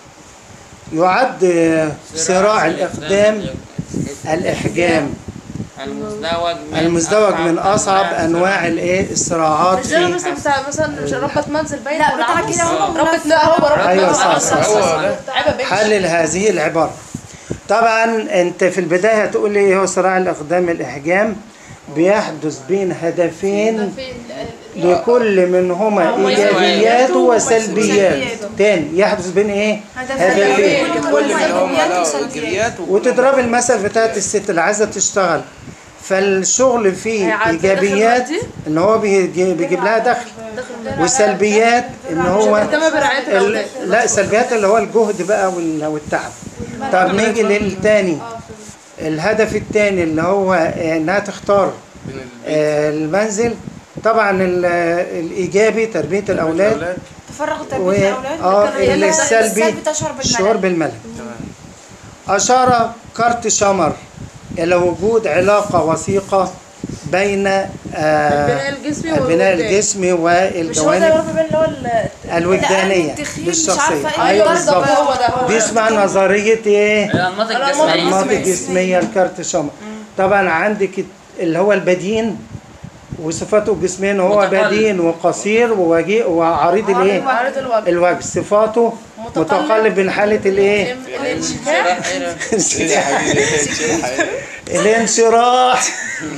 [SPEAKER 1] يعد صراع الإقدام الإحجام
[SPEAKER 2] المزدوج من
[SPEAKER 1] المزدوج من أصعب أنواع الإيه الصراعات
[SPEAKER 5] مش ده
[SPEAKER 1] في
[SPEAKER 5] مثلا بتاع مثلا مش ربة منزل باين
[SPEAKER 4] لا،
[SPEAKER 5] ولا
[SPEAKER 4] بتاع
[SPEAKER 5] عروس؟
[SPEAKER 4] كده هو
[SPEAKER 5] ربة لا هو ربة
[SPEAKER 1] أيوة
[SPEAKER 5] منزل.
[SPEAKER 1] صح، صح،
[SPEAKER 3] هو ده
[SPEAKER 5] عيبة بنت
[SPEAKER 1] حلل هذه العبارة طبعا أنت في البداية هتقول لي إيه هو صراع الإقدام الإحجام بيحدث بين هدفين لكل منهما ايجابيات وسلبيات تاني يحدث بين ايه هدفين
[SPEAKER 3] كل منهم له ايجابيات
[SPEAKER 1] وتضرب المثل بتاعت الست اللي عايزه تشتغل فالشغل فيه
[SPEAKER 5] هيعدي
[SPEAKER 1] ايجابيات
[SPEAKER 5] دخل مادي؟
[SPEAKER 1] ان هو بيجي- بيجيب لها دخل والسلبيات ان هو
[SPEAKER 5] مهتمة برعاية
[SPEAKER 1] ال-
[SPEAKER 5] الأولاد
[SPEAKER 1] لا السلبيات اللي هو الجهد بقى وال- والتعب طب نيجي للتاني الهدف التاني اللي هو انها تختار
[SPEAKER 3] بين البيت
[SPEAKER 1] آه، المنزل طبعا ال- الايجابي تربيه الاولاد
[SPEAKER 3] الأولاد.
[SPEAKER 4] تفرغ
[SPEAKER 1] و
[SPEAKER 4] تربية الأولاد
[SPEAKER 1] اه
[SPEAKER 4] لكن هي
[SPEAKER 1] السلبي
[SPEAKER 4] تشعر
[SPEAKER 1] الشعور
[SPEAKER 4] بالملل
[SPEAKER 1] بالملل
[SPEAKER 3] تمام
[SPEAKER 1] اشار كارت شمر الى وجود علاقه وثيقه بين آه،
[SPEAKER 5] البناء الجسمي
[SPEAKER 1] البناء
[SPEAKER 5] والوجدان.
[SPEAKER 1] الجسمي
[SPEAKER 5] مش هو ده يا
[SPEAKER 1] والجوانب
[SPEAKER 5] رب بين اللي هو ال-
[SPEAKER 1] الوجدانيه
[SPEAKER 4] التخييم مش
[SPEAKER 1] للشخصيه
[SPEAKER 4] عارفة إيه.
[SPEAKER 1] ايوه
[SPEAKER 5] برضه
[SPEAKER 1] بالظبط
[SPEAKER 5] هو ده هو
[SPEAKER 1] دي
[SPEAKER 5] ده.
[SPEAKER 1] اسمها نظريه ايه
[SPEAKER 2] الأنماط
[SPEAKER 5] الأنماط
[SPEAKER 2] الجسمية
[SPEAKER 1] الانماط الجسميه الكارت شمر طبعا عندك اللي هو البدين وصفاته الجسميه ان هو
[SPEAKER 2] متقلب.
[SPEAKER 1] بدين وقصير ووجيه وعريض الايه
[SPEAKER 5] عارض الوجه
[SPEAKER 1] الوجه صفاته
[SPEAKER 5] متقلب.
[SPEAKER 1] متقلب من حاله الايه
[SPEAKER 5] الانشكاح
[SPEAKER 3] ايه يا حبيبي شرح ايه
[SPEAKER 1] الانشراح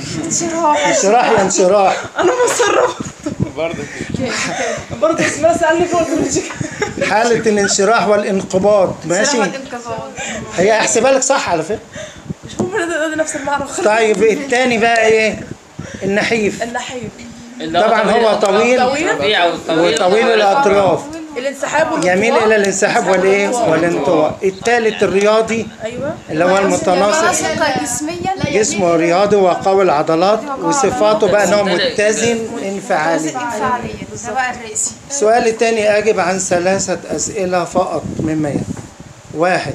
[SPEAKER 1] انشراح يا انشراح
[SPEAKER 3] برضه كده
[SPEAKER 5] برضه اسمها سألني فوق الانشكاح
[SPEAKER 1] حاله الانشراح والانقباض ماشي هي احسبها لك صح على فكره
[SPEAKER 5] مش هم ده- ده نفس المعنى
[SPEAKER 1] طيب الثاني بقى ايه النحيف
[SPEAKER 5] النحيف
[SPEAKER 2] اللي
[SPEAKER 1] طبعا هو طويل
[SPEAKER 2] رفيع وطويل
[SPEAKER 1] وطويل الاطراف
[SPEAKER 5] الانسحاب والانطواء.
[SPEAKER 1] يميل الى الانسحاب والايه والانطواء الثالث الرياضي
[SPEAKER 5] ايوه
[SPEAKER 1] اللي هو المتناسق
[SPEAKER 4] مناسق جسميا
[SPEAKER 1] جسمه رياضي وقوي العضلات وصفاته بقى انه متزن انفعالي
[SPEAKER 4] فعالية ده بقى الرئيسي
[SPEAKER 1] السؤال الثاني أجب عن ثلاثة أسئلة فقط مما يلي واحد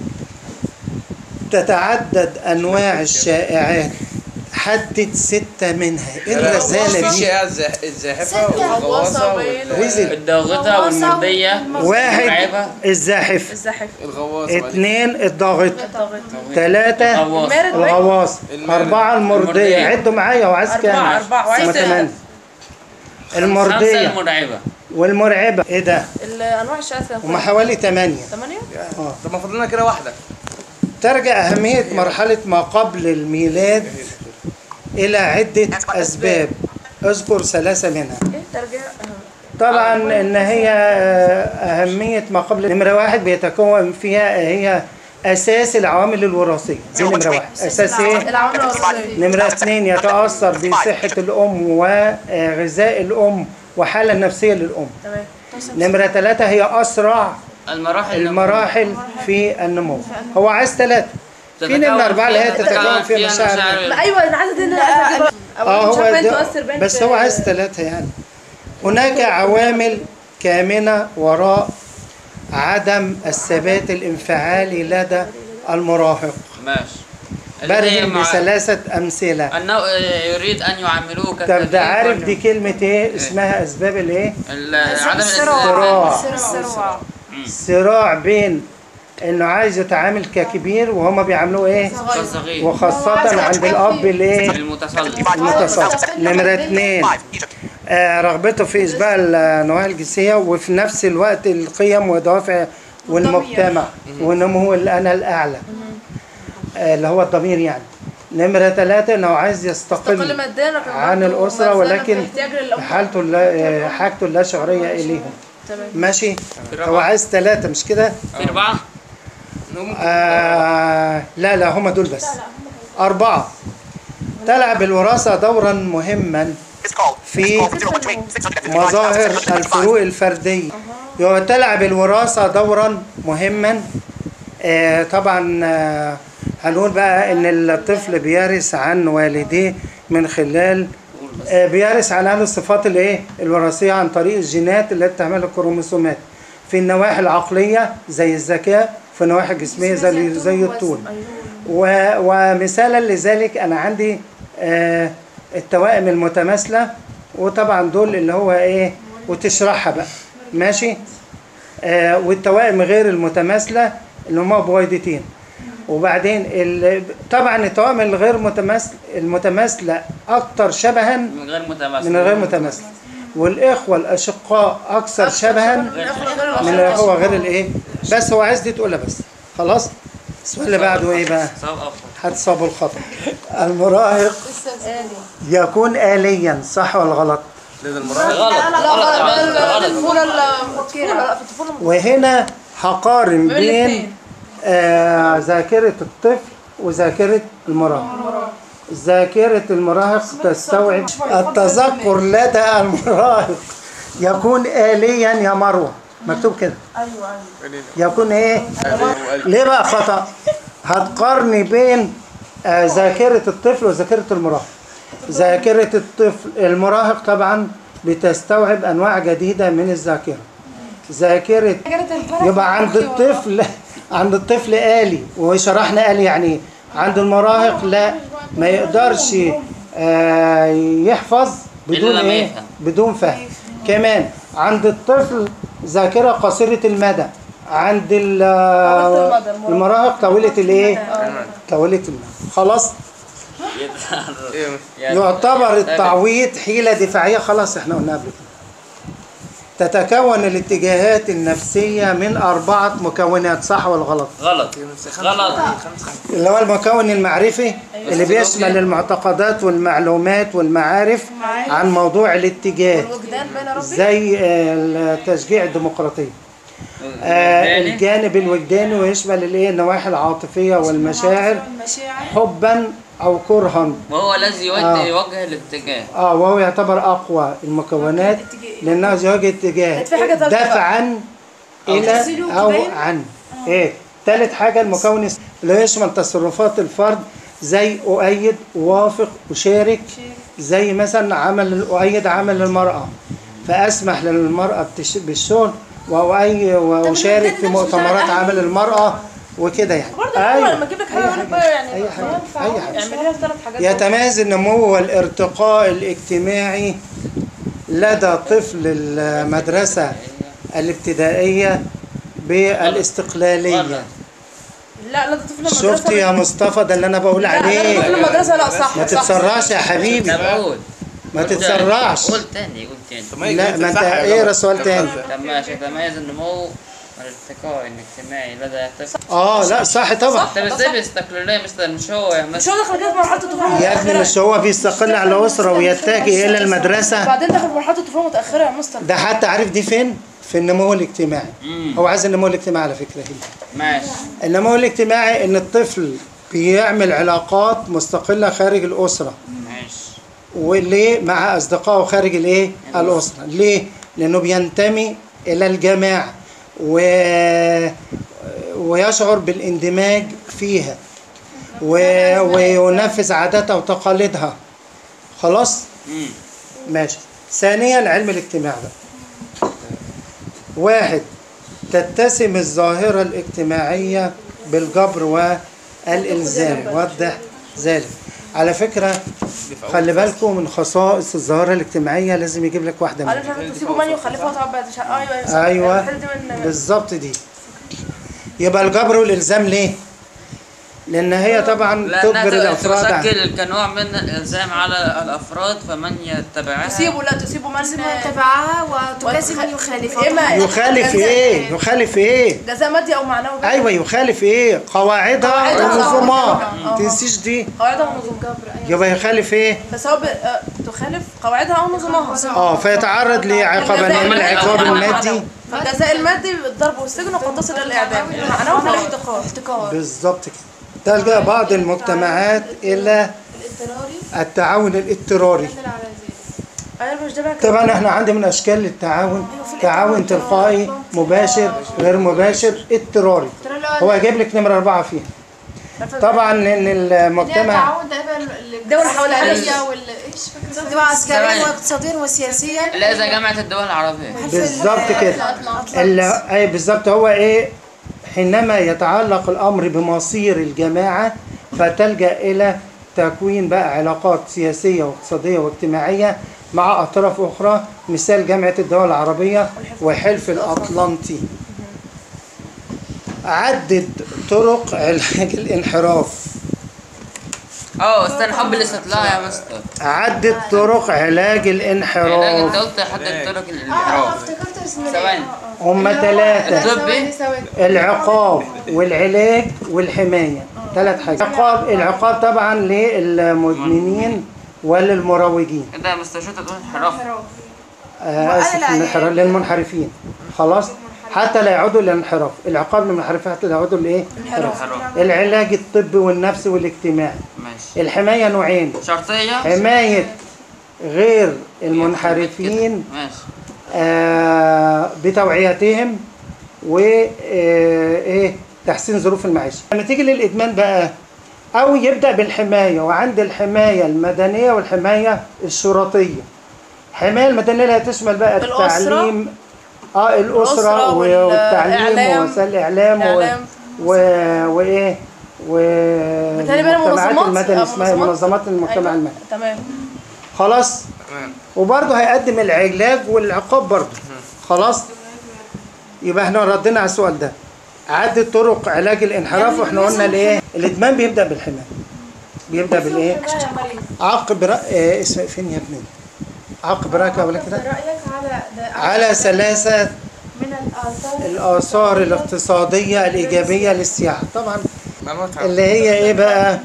[SPEAKER 1] تتعدد أنواع الشائعات حدد ستة منها إيه الرزالة
[SPEAKER 3] في
[SPEAKER 1] دي
[SPEAKER 3] شائعة الزاح- الزاحفة والغواصة وال-
[SPEAKER 1] رزل
[SPEAKER 2] الضاغطة والمردية
[SPEAKER 1] واحد
[SPEAKER 2] المرعبة
[SPEAKER 1] الزاحف
[SPEAKER 5] الزحف
[SPEAKER 3] الغواصة بعد
[SPEAKER 1] اثنين الضاغط
[SPEAKER 5] الضغط
[SPEAKER 1] ثلاثة
[SPEAKER 2] الغواص
[SPEAKER 5] المارد باين.
[SPEAKER 1] الغواص
[SPEAKER 3] المارد.
[SPEAKER 1] أربعة المردية
[SPEAKER 2] المردية.
[SPEAKER 1] عدوا معايا وعايز
[SPEAKER 5] أربعة
[SPEAKER 1] كام
[SPEAKER 5] أربعة وعايز
[SPEAKER 1] هما تمانية
[SPEAKER 2] خمسة
[SPEAKER 1] المردية
[SPEAKER 2] المرعبة
[SPEAKER 1] والمرعبة إيه ده
[SPEAKER 5] الأنواع الشائعات كام؟
[SPEAKER 1] هما حوالي ثمانية
[SPEAKER 5] ثمانية؟
[SPEAKER 3] طب ما فاضلنا كده واحدة
[SPEAKER 1] ترجع أهمية مرحلة ما قبل الميلاد إلى عدة أسباب اذكر ثلاثة منها
[SPEAKER 5] إيه ترجع آه.
[SPEAKER 1] طبعا ان هي آه، اهميه ما قبل نمره واحد بيتكون فيها هي اساس العوامل الوراثيه دي نمره واحد اساس ايه
[SPEAKER 5] العوامل الوراثيه
[SPEAKER 1] نمرة اثنين يتأثر بصحة الأم وغذاء الأم والحالة النفسية للأم
[SPEAKER 5] تمام
[SPEAKER 1] نمرة ثلاثة هي أسرع
[SPEAKER 2] المراحل
[SPEAKER 1] المراحل في النمو هو عايز ثلاثة في نمرة أربعة اللي هي تتكون فيها مشاعر
[SPEAKER 5] ما ايوه انا عايزه دي اللي انا عايزه اجيبها
[SPEAKER 1] اه
[SPEAKER 5] أو مش
[SPEAKER 1] هو
[SPEAKER 5] عارفة
[SPEAKER 1] ده
[SPEAKER 5] تؤثر باين
[SPEAKER 1] بس
[SPEAKER 5] في-
[SPEAKER 1] هو عايز ثلاثة يعني هناك عوامل كامنة وراء عدم الثبات الانفعالي لدى المراهق
[SPEAKER 2] ماشي اللي هي
[SPEAKER 1] برهن
[SPEAKER 2] مع-
[SPEAKER 1] بثلاثة أمثلة
[SPEAKER 2] انه يريد ان يعاملوه
[SPEAKER 1] طب
[SPEAKER 2] كتدريب
[SPEAKER 1] ده عارف
[SPEAKER 2] وإنه-
[SPEAKER 1] دي كلمة ايه اسمها أسباب الايه
[SPEAKER 2] ال- عدم
[SPEAKER 1] الصراع.
[SPEAKER 4] الصراع
[SPEAKER 1] صراع بين انه عايز يتعامل ككبير وهما بيعاملوه ايه
[SPEAKER 2] الصغير
[SPEAKER 1] وخاصة عند الاب الايه
[SPEAKER 2] المتسلط
[SPEAKER 1] المتصل نمرة اثنين آه رغبته في إشباع النواحي الجنسية وفي نفس الوقت القيم ودوافع والمجتمع ونمو الأنا الأعلى آه اللي هو الضمير يعني نمرة ثلاثة إنه عايز
[SPEAKER 5] مستقل
[SPEAKER 1] يستقل
[SPEAKER 5] ماديا لكن
[SPEAKER 1] عن
[SPEAKER 5] برضه
[SPEAKER 1] الأسرة
[SPEAKER 5] ما زال
[SPEAKER 1] ولكن
[SPEAKER 5] في احتياج للأم.
[SPEAKER 1] حالته اللا- آه، حاجته اللا شعورية إليهم
[SPEAKER 5] تمام
[SPEAKER 1] ماشي هو عايز ثلاثة مش كده؟
[SPEAKER 2] في اربعه
[SPEAKER 1] آه لا لا هم دول بس أربعة تلعب الوراثة دورا مهما في مظاهر الفروق الفردية يبقى تلعب الوراثة دورا مهما آه طبعا آه هنقول بقى ان الطفل بيرث عن والديه من خلال آه بيرث عن هذه الصفات الايه الوراثيه عن طريق الجينات التي تحملها الكروموسومات في النواحي العقليه زي الذكاء في النواحي الجسميه زي زي الطول و- ومثالا لذلك انا عندي آه التوائم المتماثله وطبعا دول اللي هو ايه وتشرحها بقى ماشي آه والتوائم غير المتماثله اللي هما بويضتين وبعدين ال- طبعا التوائم الغير متماثل المتماثله اكثر شبها
[SPEAKER 2] من غير متماسك
[SPEAKER 1] من الغير متماثله والاخوه الاشقاء اكثر شبها
[SPEAKER 5] من الأخوة غير
[SPEAKER 1] من
[SPEAKER 5] الأخوة.
[SPEAKER 1] هو غير الايه بس هو عايز دي تقولها بس خلاص السؤال اللي بعده ايه بقى
[SPEAKER 2] صواب أفضل.
[SPEAKER 1] هتصاب الخطأ المراهق يكون آليا صح ولا غلط
[SPEAKER 3] لدى المراهق
[SPEAKER 2] غلط
[SPEAKER 5] لا
[SPEAKER 2] غلط
[SPEAKER 5] غلط
[SPEAKER 2] غلط غلط
[SPEAKER 5] الطفولة المبكرة لا في الطفولة المبكرة.
[SPEAKER 1] وهنا هقارن بين
[SPEAKER 5] الاثنين.
[SPEAKER 1] آه ذاكرة الطفل وذاكرة المراهق ذاكرة المراهق تستوعب التذكر لدى المراهق يكون آليا يا مروة مكتوب كده يكون ايه ليه بقى خطأ هتقارني بين آه، ذاكرة الطفل وذاكرة المراهق ذاكرة الطفل المراهق طبعا بتستوعب أنواع جديدة من الذاكرة ذاكرة يبقى عند الطفل عند الطفل آلي وشرحنا آلي يعني إيه. عند المراهق لا ما يقدرش آه، يحفظ بدون
[SPEAKER 2] إلا ما
[SPEAKER 1] ايه
[SPEAKER 2] يفهم.
[SPEAKER 1] بدون فهم كمان عند الطفل ذاكرة قصيرة المدى عند ال-
[SPEAKER 5] طويلة المدى، المراهق.
[SPEAKER 1] المراهق طويلة الايه طويلة المدى خلاص
[SPEAKER 3] ايه
[SPEAKER 2] يعني-
[SPEAKER 1] يعتبر التعويض حيلة دفاعية خلاص احنا قلنا قبل كده تتكون الاتجاهات النفسية من أربعة مكونات صح ولا غلط؟
[SPEAKER 2] غلط غلط
[SPEAKER 1] اللي هو المكون المعرفي اللي بيشمل المعتقدات والمعلومات والمعارف عن موضوع الاتجاه
[SPEAKER 5] الوجدان بين ربي
[SPEAKER 1] زي آه، التشجيع الديمقراطية آه،
[SPEAKER 2] الثاني،
[SPEAKER 1] الجانب الوجداني ويشمل الايه النواحي العاطفية والمشاعر
[SPEAKER 4] المشاعر
[SPEAKER 1] حبا أو كرها
[SPEAKER 2] وهو الذي يوجه
[SPEAKER 1] آه.
[SPEAKER 2] يوجه الاتجاه
[SPEAKER 1] اه وهو يعتبر اقوى المكونات لانه زواج اتجاه
[SPEAKER 5] في حاجة تالتة بقى.
[SPEAKER 1] دفعا الى
[SPEAKER 4] سلوك
[SPEAKER 1] او
[SPEAKER 4] باين؟
[SPEAKER 1] عن ايه ثالث حاجه المكون الس- اللي يشمل تصرفات الفرد زي اؤيد اوافق اشارك زي مثلا عمل اؤيد عمل المراه فاسمح للمراه بتش- بالشغل واؤيد واشارك في مؤتمرات عمل المراه وكده يعني
[SPEAKER 5] برضه أيوة. لما اجيب لك حاجه اقول لك بقى يعني
[SPEAKER 1] أي حاجة.
[SPEAKER 5] ينفع
[SPEAKER 1] أي حاجة.
[SPEAKER 5] اعمل لها ثلاث حاجات
[SPEAKER 1] يتميز النمو والارتقاء الاجتماعي لدى طفل المدرسة الابتدائية بالاستقلالية
[SPEAKER 5] لا لا ده طفل المدرسه
[SPEAKER 1] شفت يا مصطفى ده اللي انا بقول
[SPEAKER 5] لا لا ده طفل
[SPEAKER 1] عليه
[SPEAKER 5] المدرسه لا صح
[SPEAKER 1] ما
[SPEAKER 5] صح، صح.
[SPEAKER 1] تتسرعش يا حبيبي
[SPEAKER 2] طب قول
[SPEAKER 1] ما
[SPEAKER 2] قول تاني.
[SPEAKER 1] تتسرعش
[SPEAKER 2] قول تاني قول تاني
[SPEAKER 3] طب ما هي
[SPEAKER 1] لا
[SPEAKER 3] كانت
[SPEAKER 1] ما انت
[SPEAKER 3] صح يا
[SPEAKER 1] اقرا
[SPEAKER 3] جماعة.
[SPEAKER 1] سؤال تاني
[SPEAKER 2] طب ماشي يتميز النمو الارتقاء الاجتماعي لدى طفل
[SPEAKER 1] اه لا صح طبعا
[SPEAKER 2] طب ازاي باستقلالية مثلا مش هو يعني
[SPEAKER 5] مش
[SPEAKER 2] مثلا
[SPEAKER 5] هو دخل كده في مرحله الطفوله
[SPEAKER 1] يا ابني مش هو بيستقل على اسره ويتجه الى المدرسه
[SPEAKER 5] بعدين دخل في مرحله الطفوله متاخره يا مستر
[SPEAKER 1] ده حتى عارف دي فين في النمو الاجتماعي
[SPEAKER 2] مم.
[SPEAKER 1] هو عايز النمو الاجتماعي على فكره هنا
[SPEAKER 2] ماشي
[SPEAKER 1] النمو الاجتماعي ان الطفل بيعمل علاقات مستقله خارج الاسره
[SPEAKER 2] ماشي
[SPEAKER 1] وليه مع اصدقائه خارج الايه الاسره ليه لانه بينتمي الى الجماعه و... ويشعر بالاندماج فيها و... وينفذ عاداتها وتقاليدها خلاص
[SPEAKER 2] مم.
[SPEAKER 1] ماشي ثانيا علم الاجتماع بقى واحد تتسم الظاهرة الاجتماعية بالجبر والإلزام وضح ذلك على فكرة خلي بالكم من خصائص الظاهرة الاجتماعية لازم يجيب لك واحدة
[SPEAKER 5] عارف
[SPEAKER 1] منها
[SPEAKER 5] مش تسيبوا من يخلفها طبعا بعد شهر ايوه ايوه صح.
[SPEAKER 1] أيوة
[SPEAKER 5] الحتة دي من-
[SPEAKER 1] بالظبط دي يبقى الجبر والإلزام ليه؟ لأن هي طبعا تجبر
[SPEAKER 2] لأنها
[SPEAKER 1] الأفراد على-
[SPEAKER 2] تشكل كنوع من الإلزام على الأفراد فمن يتبعها
[SPEAKER 5] تسيبوا لا تسيبوا من
[SPEAKER 4] تبعها وتلازم ان يخالفها
[SPEAKER 5] إما
[SPEAKER 1] يخالف إيه؟ يخالف إيه؟
[SPEAKER 5] جزاء مادي او معنوي بقى.
[SPEAKER 1] ايوه يخالف ايه قواعدها
[SPEAKER 5] قواعدها.
[SPEAKER 1] ونظامها
[SPEAKER 5] آه.
[SPEAKER 1] تنسيش دي
[SPEAKER 5] قواعدها ونظام
[SPEAKER 1] يبقى يخالف ايه
[SPEAKER 5] بس هو ب... آه، تخالف قواعدها او نظامها
[SPEAKER 1] اه فيتعرض لعقابين اما العقاب المادي
[SPEAKER 5] فالجزاء المادي بالضرب والسجن وقد تصل الى الاعدام معناه في الاحتقار
[SPEAKER 4] احتكار
[SPEAKER 1] بالظبط كده تلجأ بعض المجتمعات الى
[SPEAKER 4] الاضطراري
[SPEAKER 1] التعاون الاضطراري
[SPEAKER 4] يدل على ذلك
[SPEAKER 5] انا مش ده بقى
[SPEAKER 1] طبعا احنا عندنا من اشكال التعاون تعاون تلقائي مباشر غير مباشر اضطراري هو هيجيب لك نمره اربعه فيها طبعا لان المجتمع
[SPEAKER 4] التعاون تقريبا
[SPEAKER 5] الدول الحوالية.
[SPEAKER 4] العسكرية وال ايش فاكرة دول عسكريا واقتصاديا وسياسيا
[SPEAKER 2] لا إذا جامعة الدول العربية
[SPEAKER 1] بالظبط كده اللي اي بالظبط هو ايه حينما يتعلق الامر بمصير الجماعه فتلجا الى تكوين بقى علاقات سياسيه واقتصاديه واجتماعيه مع اطراف اخرى مثال جامعه الدول العربيه وحلف الاطلنطي عدد طرق علاج الانحراف
[SPEAKER 2] اه استنى حب الاستطلاع يا مستر
[SPEAKER 1] عدد طرق علاج
[SPEAKER 2] علاج انت
[SPEAKER 1] الانحراف
[SPEAKER 2] قلت حد طرق
[SPEAKER 4] اه
[SPEAKER 2] الانحراف
[SPEAKER 4] افتكرت اسم
[SPEAKER 2] ثواني
[SPEAKER 1] هم ثلاثه
[SPEAKER 2] الطبي
[SPEAKER 1] العقاب والعلاج والحماية ثلاث حاجات العقاب العقاب طبعا للمدمنين وللمروجين
[SPEAKER 2] كده يا مستر شو تقول انحراف
[SPEAKER 1] آه، آسف الانحراف للمنحرفين خلاص حتى لا يعودوا للانحراف العقاب للمنحرفين حتى لا يعودوا لايه
[SPEAKER 2] انحراف
[SPEAKER 1] العلاج الطبي والنفسي والاجتماعي
[SPEAKER 2] ماشي
[SPEAKER 1] الحماية نوعين
[SPEAKER 2] شرطية
[SPEAKER 1] حماية غير المنحرفين
[SPEAKER 2] ماشي
[SPEAKER 1] آه، بتوعيتهم و آه، ايه تحسين ظروف المعيشه لما تيجي للادمان بقى او يبدا بالحمايه وعند الحمايه المدنيه والحمايه الشرطيه الحمايه المدنيه اللي هتشمل بقى
[SPEAKER 5] الأسرة.
[SPEAKER 1] التعليم اه الاسره
[SPEAKER 5] الأسرة
[SPEAKER 1] و- والتعليم
[SPEAKER 5] والإعلام.
[SPEAKER 1] ووسائل الاعلام و-
[SPEAKER 5] الإعلام.
[SPEAKER 1] و... وايه
[SPEAKER 5] بالتالي بقى
[SPEAKER 1] والمجتمعات
[SPEAKER 5] منظمات
[SPEAKER 1] المدني
[SPEAKER 5] آه،
[SPEAKER 1] اسمها منظمات المجتمع
[SPEAKER 5] أيوة.
[SPEAKER 1] المدني
[SPEAKER 5] تمام
[SPEAKER 1] خلاص
[SPEAKER 3] تمام
[SPEAKER 1] وبرضه هيقدم العلاج والعقاب برضه خلاص يبقى احنا ردينا على السؤال ده عدد طرق علاج الانحراف واحنا قلنا الايه الادمان بيبدا بالحمايه بيبدا بالايه عقب رأ... اه اسم فين يا ابني عقب رأيك ولا كده
[SPEAKER 4] رايك على ده
[SPEAKER 1] على ثلاثه
[SPEAKER 4] من الاثار
[SPEAKER 1] الاثار الاقتصاديه الايجابيه للسياحه طبعا
[SPEAKER 3] معلومات عامة.
[SPEAKER 1] اللي هي ايه بقى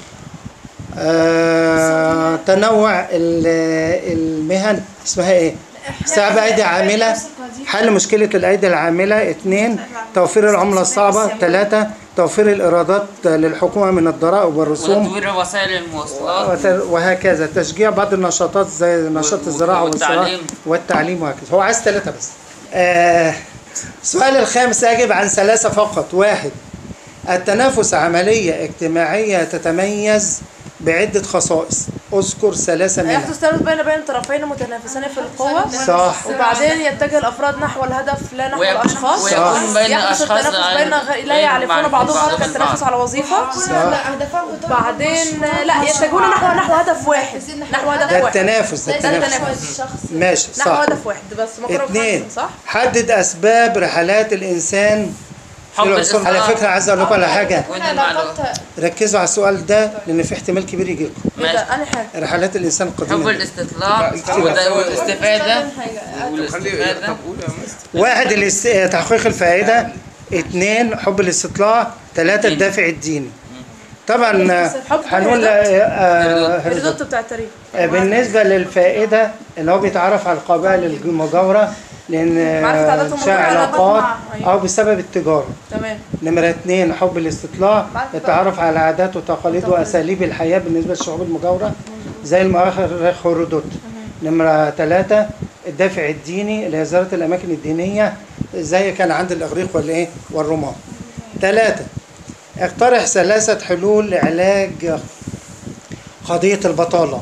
[SPEAKER 1] آه تنوع ال- المهن اسمها ايه استيعاب ايدي عامله حل مشكله الايدي العامله اثنين توفير العمله الصعبه ثلاثه توفير الايرادات للحكومه من الضرائب والرسوم
[SPEAKER 2] وتطوير وسائل المواصلات
[SPEAKER 1] وت- وهكذا تشجيع بعض النشاطات زي نشاط الزراعه والزراعه
[SPEAKER 2] والتعليم.
[SPEAKER 1] والتعليم وهكذا هو عايز ثلاثه بس آه السؤال الخامس يجب عن ثلاثه فقط واحد التنافس عمليه اجتماعيه تتميز بعده خصائص اذكر ثلاثه منها
[SPEAKER 5] يحدث تنافس بين بين طرفين متنافسين في القوة
[SPEAKER 1] صح
[SPEAKER 5] وبعدين يتجه الافراد نحو الهدف لا نحو
[SPEAKER 2] ويكون-
[SPEAKER 5] الاشخاص
[SPEAKER 2] ويكون بين
[SPEAKER 5] يحدث
[SPEAKER 2] أشخاص
[SPEAKER 5] التنافس بين غ- لا
[SPEAKER 2] غير
[SPEAKER 5] يعرفون
[SPEAKER 2] معرفين
[SPEAKER 5] بعضهم
[SPEAKER 2] بعضهم
[SPEAKER 5] كالتنافس
[SPEAKER 2] البعض.
[SPEAKER 5] على وظيفة
[SPEAKER 4] اهدافهم
[SPEAKER 5] بعدين لا يتجهون نحو نحو هدف واحد نحو هدف
[SPEAKER 1] ده
[SPEAKER 5] واحد
[SPEAKER 1] التنافس ده
[SPEAKER 5] ده
[SPEAKER 1] التنافس
[SPEAKER 5] التنافس
[SPEAKER 4] الشخص
[SPEAKER 1] ماشي
[SPEAKER 5] نحو
[SPEAKER 1] صح
[SPEAKER 5] هدف واحد بس مقرب
[SPEAKER 1] اثنين
[SPEAKER 5] خمسة، صح؟
[SPEAKER 1] حدد اسباب رحلات الانسان
[SPEAKER 2] حب
[SPEAKER 1] العنصر على
[SPEAKER 2] الإصلاح.
[SPEAKER 1] فكره عايز اقول لكم على حاجه
[SPEAKER 2] وين المعلومة
[SPEAKER 1] ركزوا على السؤال ده لان في احتمال كبير يجي لكم
[SPEAKER 5] ايه ده انا حاجه
[SPEAKER 1] رحلات الانسان
[SPEAKER 2] حب
[SPEAKER 1] القديمه
[SPEAKER 2] الاستطلاع
[SPEAKER 3] لا،
[SPEAKER 2] وده- والاستفادة
[SPEAKER 3] خليه
[SPEAKER 2] والاستفادة
[SPEAKER 3] طب قول يا مستر
[SPEAKER 1] واحد الاست... تحقيق الفائده اثنين حب الاستطلاع ثلاثة الدافع الديني طبعا آه،
[SPEAKER 5] حب
[SPEAKER 1] هنقول آه، آه،
[SPEAKER 5] الريزولت بتاع التاريخ
[SPEAKER 1] آه، بالنسبة للفائدة اللي هو بيتعرف على القبائل المجاورة لأن
[SPEAKER 5] معرفة
[SPEAKER 1] آه،
[SPEAKER 5] عاداتهم
[SPEAKER 1] فيها
[SPEAKER 5] وتقاليدهم.
[SPEAKER 1] علاقات
[SPEAKER 5] أيوة.
[SPEAKER 1] أو بسبب التجارة
[SPEAKER 5] تمام
[SPEAKER 1] نمرة اتنين حب الاستطلاع
[SPEAKER 5] معرفة.
[SPEAKER 1] التعرف على عادات وتقاليد وأساليب الحياة بالنسبة للشعوب المجاورة زي المؤرخ هيرودوت نمرة ثلاثة الدافع الديني اللي هي زيارة الأماكن الدينية زي كان عند الإغريق والإيه والرومان ثلاثة اقترح ثلاثة حلول لعلاج قضية البطالة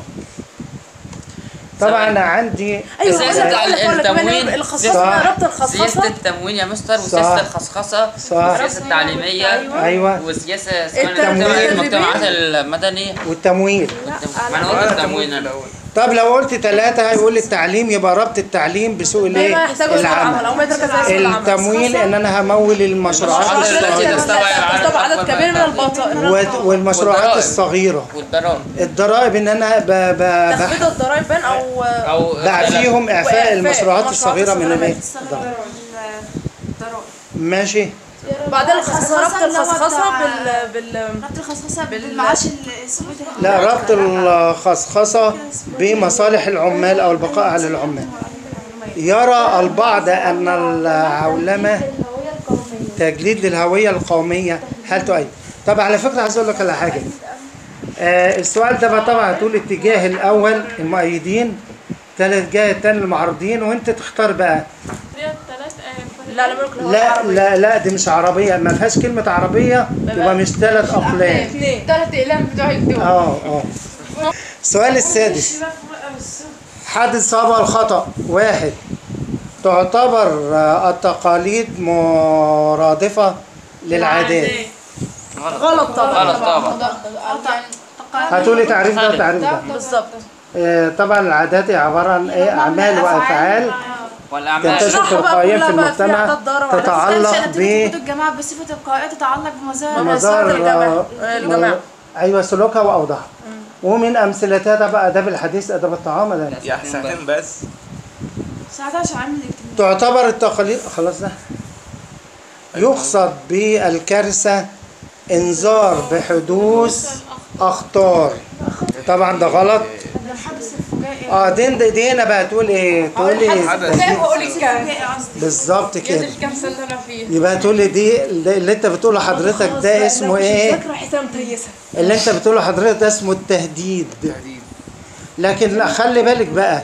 [SPEAKER 1] طبعا عندي
[SPEAKER 5] ايوه
[SPEAKER 2] سياسة
[SPEAKER 5] أقول لك- أقول لك- أقول لك كمان
[SPEAKER 2] التموين.
[SPEAKER 5] الخصخصه
[SPEAKER 1] صح.
[SPEAKER 5] ربط
[SPEAKER 2] سياسة
[SPEAKER 5] الخصخصه
[SPEAKER 2] التموين يا مستر
[SPEAKER 1] صح.
[SPEAKER 2] وسياسة الخصخصة
[SPEAKER 1] صح.
[SPEAKER 2] والسياسة التعليمية
[SPEAKER 1] أيوة
[SPEAKER 2] وسياسة
[SPEAKER 5] التموين.
[SPEAKER 2] اسمها المجتمعات المدنية
[SPEAKER 1] والتمويل
[SPEAKER 2] ما انا قلت التموين أنا.
[SPEAKER 3] الاول
[SPEAKER 1] طب لو قلت ثلاثة هيقول التعليم يبقى ربط التعليم بسوق
[SPEAKER 5] ايوه
[SPEAKER 1] الايه؟
[SPEAKER 5] يحتاجوا سوق العمل او ما يدرك ازاي سوق العمل
[SPEAKER 1] التمويل ان انا همول المشروعات
[SPEAKER 2] المشروعات
[SPEAKER 1] الصغيرة
[SPEAKER 2] التي تستوعب عدد
[SPEAKER 5] طبعا عدد
[SPEAKER 2] أكبر
[SPEAKER 5] كبير من
[SPEAKER 2] من
[SPEAKER 5] البطاقة من
[SPEAKER 1] و-
[SPEAKER 5] البطاقة.
[SPEAKER 1] والمشروعات
[SPEAKER 2] والضرائب.
[SPEAKER 1] الصغيرة
[SPEAKER 2] والضرائب
[SPEAKER 1] الضرائب ان انا ب... ب... بح-
[SPEAKER 5] تخفيض الضرايب بان او
[SPEAKER 2] او
[SPEAKER 1] بعفيهم اعفاء
[SPEAKER 5] وإعفاء
[SPEAKER 1] المشروعات
[SPEAKER 5] المشروعات
[SPEAKER 1] الصغيرة من
[SPEAKER 5] الصغيرة
[SPEAKER 1] الايه؟
[SPEAKER 5] من
[SPEAKER 1] الضرائب. ماشي
[SPEAKER 5] بعدين الخصخصه ربط
[SPEAKER 4] الخصخصة اللي هو
[SPEAKER 5] الخصخصه
[SPEAKER 4] بتاع-
[SPEAKER 5] بال بال
[SPEAKER 4] ربط الخصخصة بالمعاش الثابت
[SPEAKER 1] لا ربط الخصخصة بمصالح العمال او البقاء على العمال يرى البعض ان العولمة تجليد للهوية القومية هل تؤيد؟ طب على فكرة عايز اقول لك على حاجة آه السؤال ده بقى طبعا هتقول الاتجاه الاول المؤيدين ثالث اتجاه الثاني المعارضين وانت تختار بقى
[SPEAKER 5] لا لا ملك
[SPEAKER 1] لا لا لا دي مش عربية ما فيهاش كلمة عربية يبقى مش ثلاث أقلام
[SPEAKER 5] ثلاث اقلام بتوع يكتبوا
[SPEAKER 1] اه اه السؤال السادس حد الصواب والخطأ واحد تعتبر آه، التقاليد مرادفة للعادات
[SPEAKER 5] غلط طبعا
[SPEAKER 2] غلط طبعا
[SPEAKER 1] هتقولي تعريف ده وتعريف ده
[SPEAKER 5] بالظبط
[SPEAKER 1] آه، طبعا العادات هي عبارة عن ايه أعمال وأفعال
[SPEAKER 2] والاعمال
[SPEAKER 1] تنتشر
[SPEAKER 5] اشرحوا بقى
[SPEAKER 1] تلقائيا في
[SPEAKER 5] كلها بقى في
[SPEAKER 1] المجتمع
[SPEAKER 5] عادات ضارة وعادات
[SPEAKER 1] تتعلق ب
[SPEAKER 4] الجماعة بصفة تلقائية تتعلق بمظاهر
[SPEAKER 1] مظاهر
[SPEAKER 5] الجماعة.
[SPEAKER 1] آه،
[SPEAKER 5] الجماعة.
[SPEAKER 1] ايوه سلوكها واوضاعها ومن امثلتها ده بقى اداب الحديث اداب الطعام ده
[SPEAKER 3] يا ساعتين بس
[SPEAKER 4] ساعتها عشان عامل الاجتماع
[SPEAKER 1] تعتبر التقاليد خلاص ده يقصد بالكارثة انذار بحدوث اخطار طبعا ده غلط
[SPEAKER 4] الحدث الفجائي
[SPEAKER 1] اه دي دي, دي هنا بقى تقول ايه تقول ايه
[SPEAKER 3] حدث
[SPEAKER 4] الفجائي قصدي
[SPEAKER 1] بالظبط كده
[SPEAKER 5] كام سنه انا فيه
[SPEAKER 1] يبقى تقول لي دي اللي انت بتقوله حضرتك ده اسمه ايه
[SPEAKER 5] فاكره حسام تيسها
[SPEAKER 1] اللي انت بتقوله حضرتك ده اسمه التهديد لكن لا خلي بالك بقى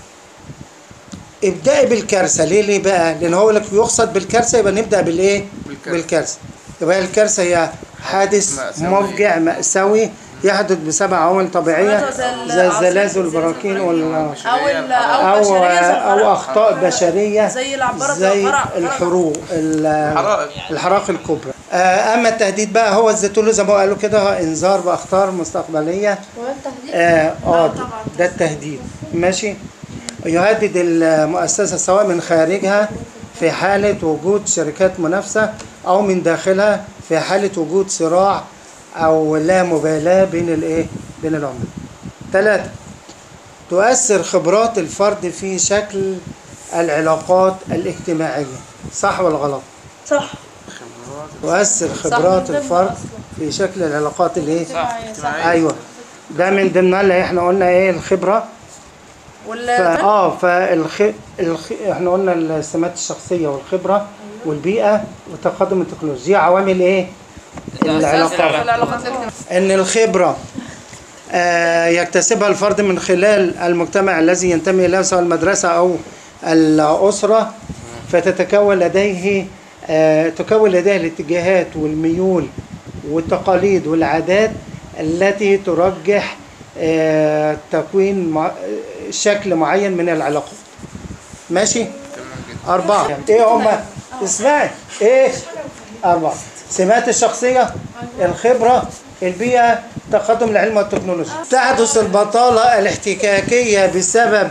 [SPEAKER 1] ابدأي بالكارثة ليه ليه بقى لان هو لك يقصد بالكارثة يبقى نبدأ بالايه
[SPEAKER 3] بالكارثة.
[SPEAKER 1] بالكارثة يبقى الكارثة هي حادث
[SPEAKER 3] مأساوي.
[SPEAKER 1] مفجع مأساوي يحدث بسبب عوامل طبيعية
[SPEAKER 5] زي ال-
[SPEAKER 1] زي الزلازل والبراكين وال
[SPEAKER 5] او ال- او
[SPEAKER 1] أو
[SPEAKER 5] بشريه زي
[SPEAKER 1] أو
[SPEAKER 5] الغرق.
[SPEAKER 1] أخطاء بشرية
[SPEAKER 5] زي العبارة
[SPEAKER 1] زي
[SPEAKER 5] الغرق.
[SPEAKER 1] الحروق ال-
[SPEAKER 3] حرائق
[SPEAKER 1] الحرائق الكبرى آه، أما التهديد بقى هو الزيتون زي ما قالوا كده انذار بأخطار مستقبلية اه آه، ده التهديد ماشي يهدد المؤسسة سواء من خارجها في حالة وجود شركات منافسة أو من داخلها في حالة وجود صراع أو لا مبالاة بين الإيه؟ بين العملاء. ثلاثة تؤثر خبرات الفرد في شكل العلاقات الاجتماعية صح ولا غلط؟
[SPEAKER 5] صح
[SPEAKER 1] تؤثر خبرات الفرد في شكل العلاقات الايه؟
[SPEAKER 2] صح
[SPEAKER 1] ايوه ده من ضمنها اللي احنا قلنا ايه الخبره ف...
[SPEAKER 5] وال
[SPEAKER 1] اه فالخ... الخ... احنا قلنا السمات الشخصيه والخبره والبيئه وتقدم التكنولوجيا دي عوامل ايه؟ العلاقات
[SPEAKER 5] العلاقات الاجتماعيه
[SPEAKER 1] ان الخبره آه، يكتسبها الفرد من خلال المجتمع الذي ينتمي اليه سواء المدرسه او الاسره فتتكون لديه آه، تكون لديه الاتجاهات والميول والتقاليد والعادات التي ترجح آه، تكوين مع- شكل معين من العلاقات ماشي أربعة إيه هما اسمعي إيه أربعة سمات الشخصية الخبرة البيئة تقدم العلم والتكنولوجيا تحدث البطالة الاحتكاكية بسبب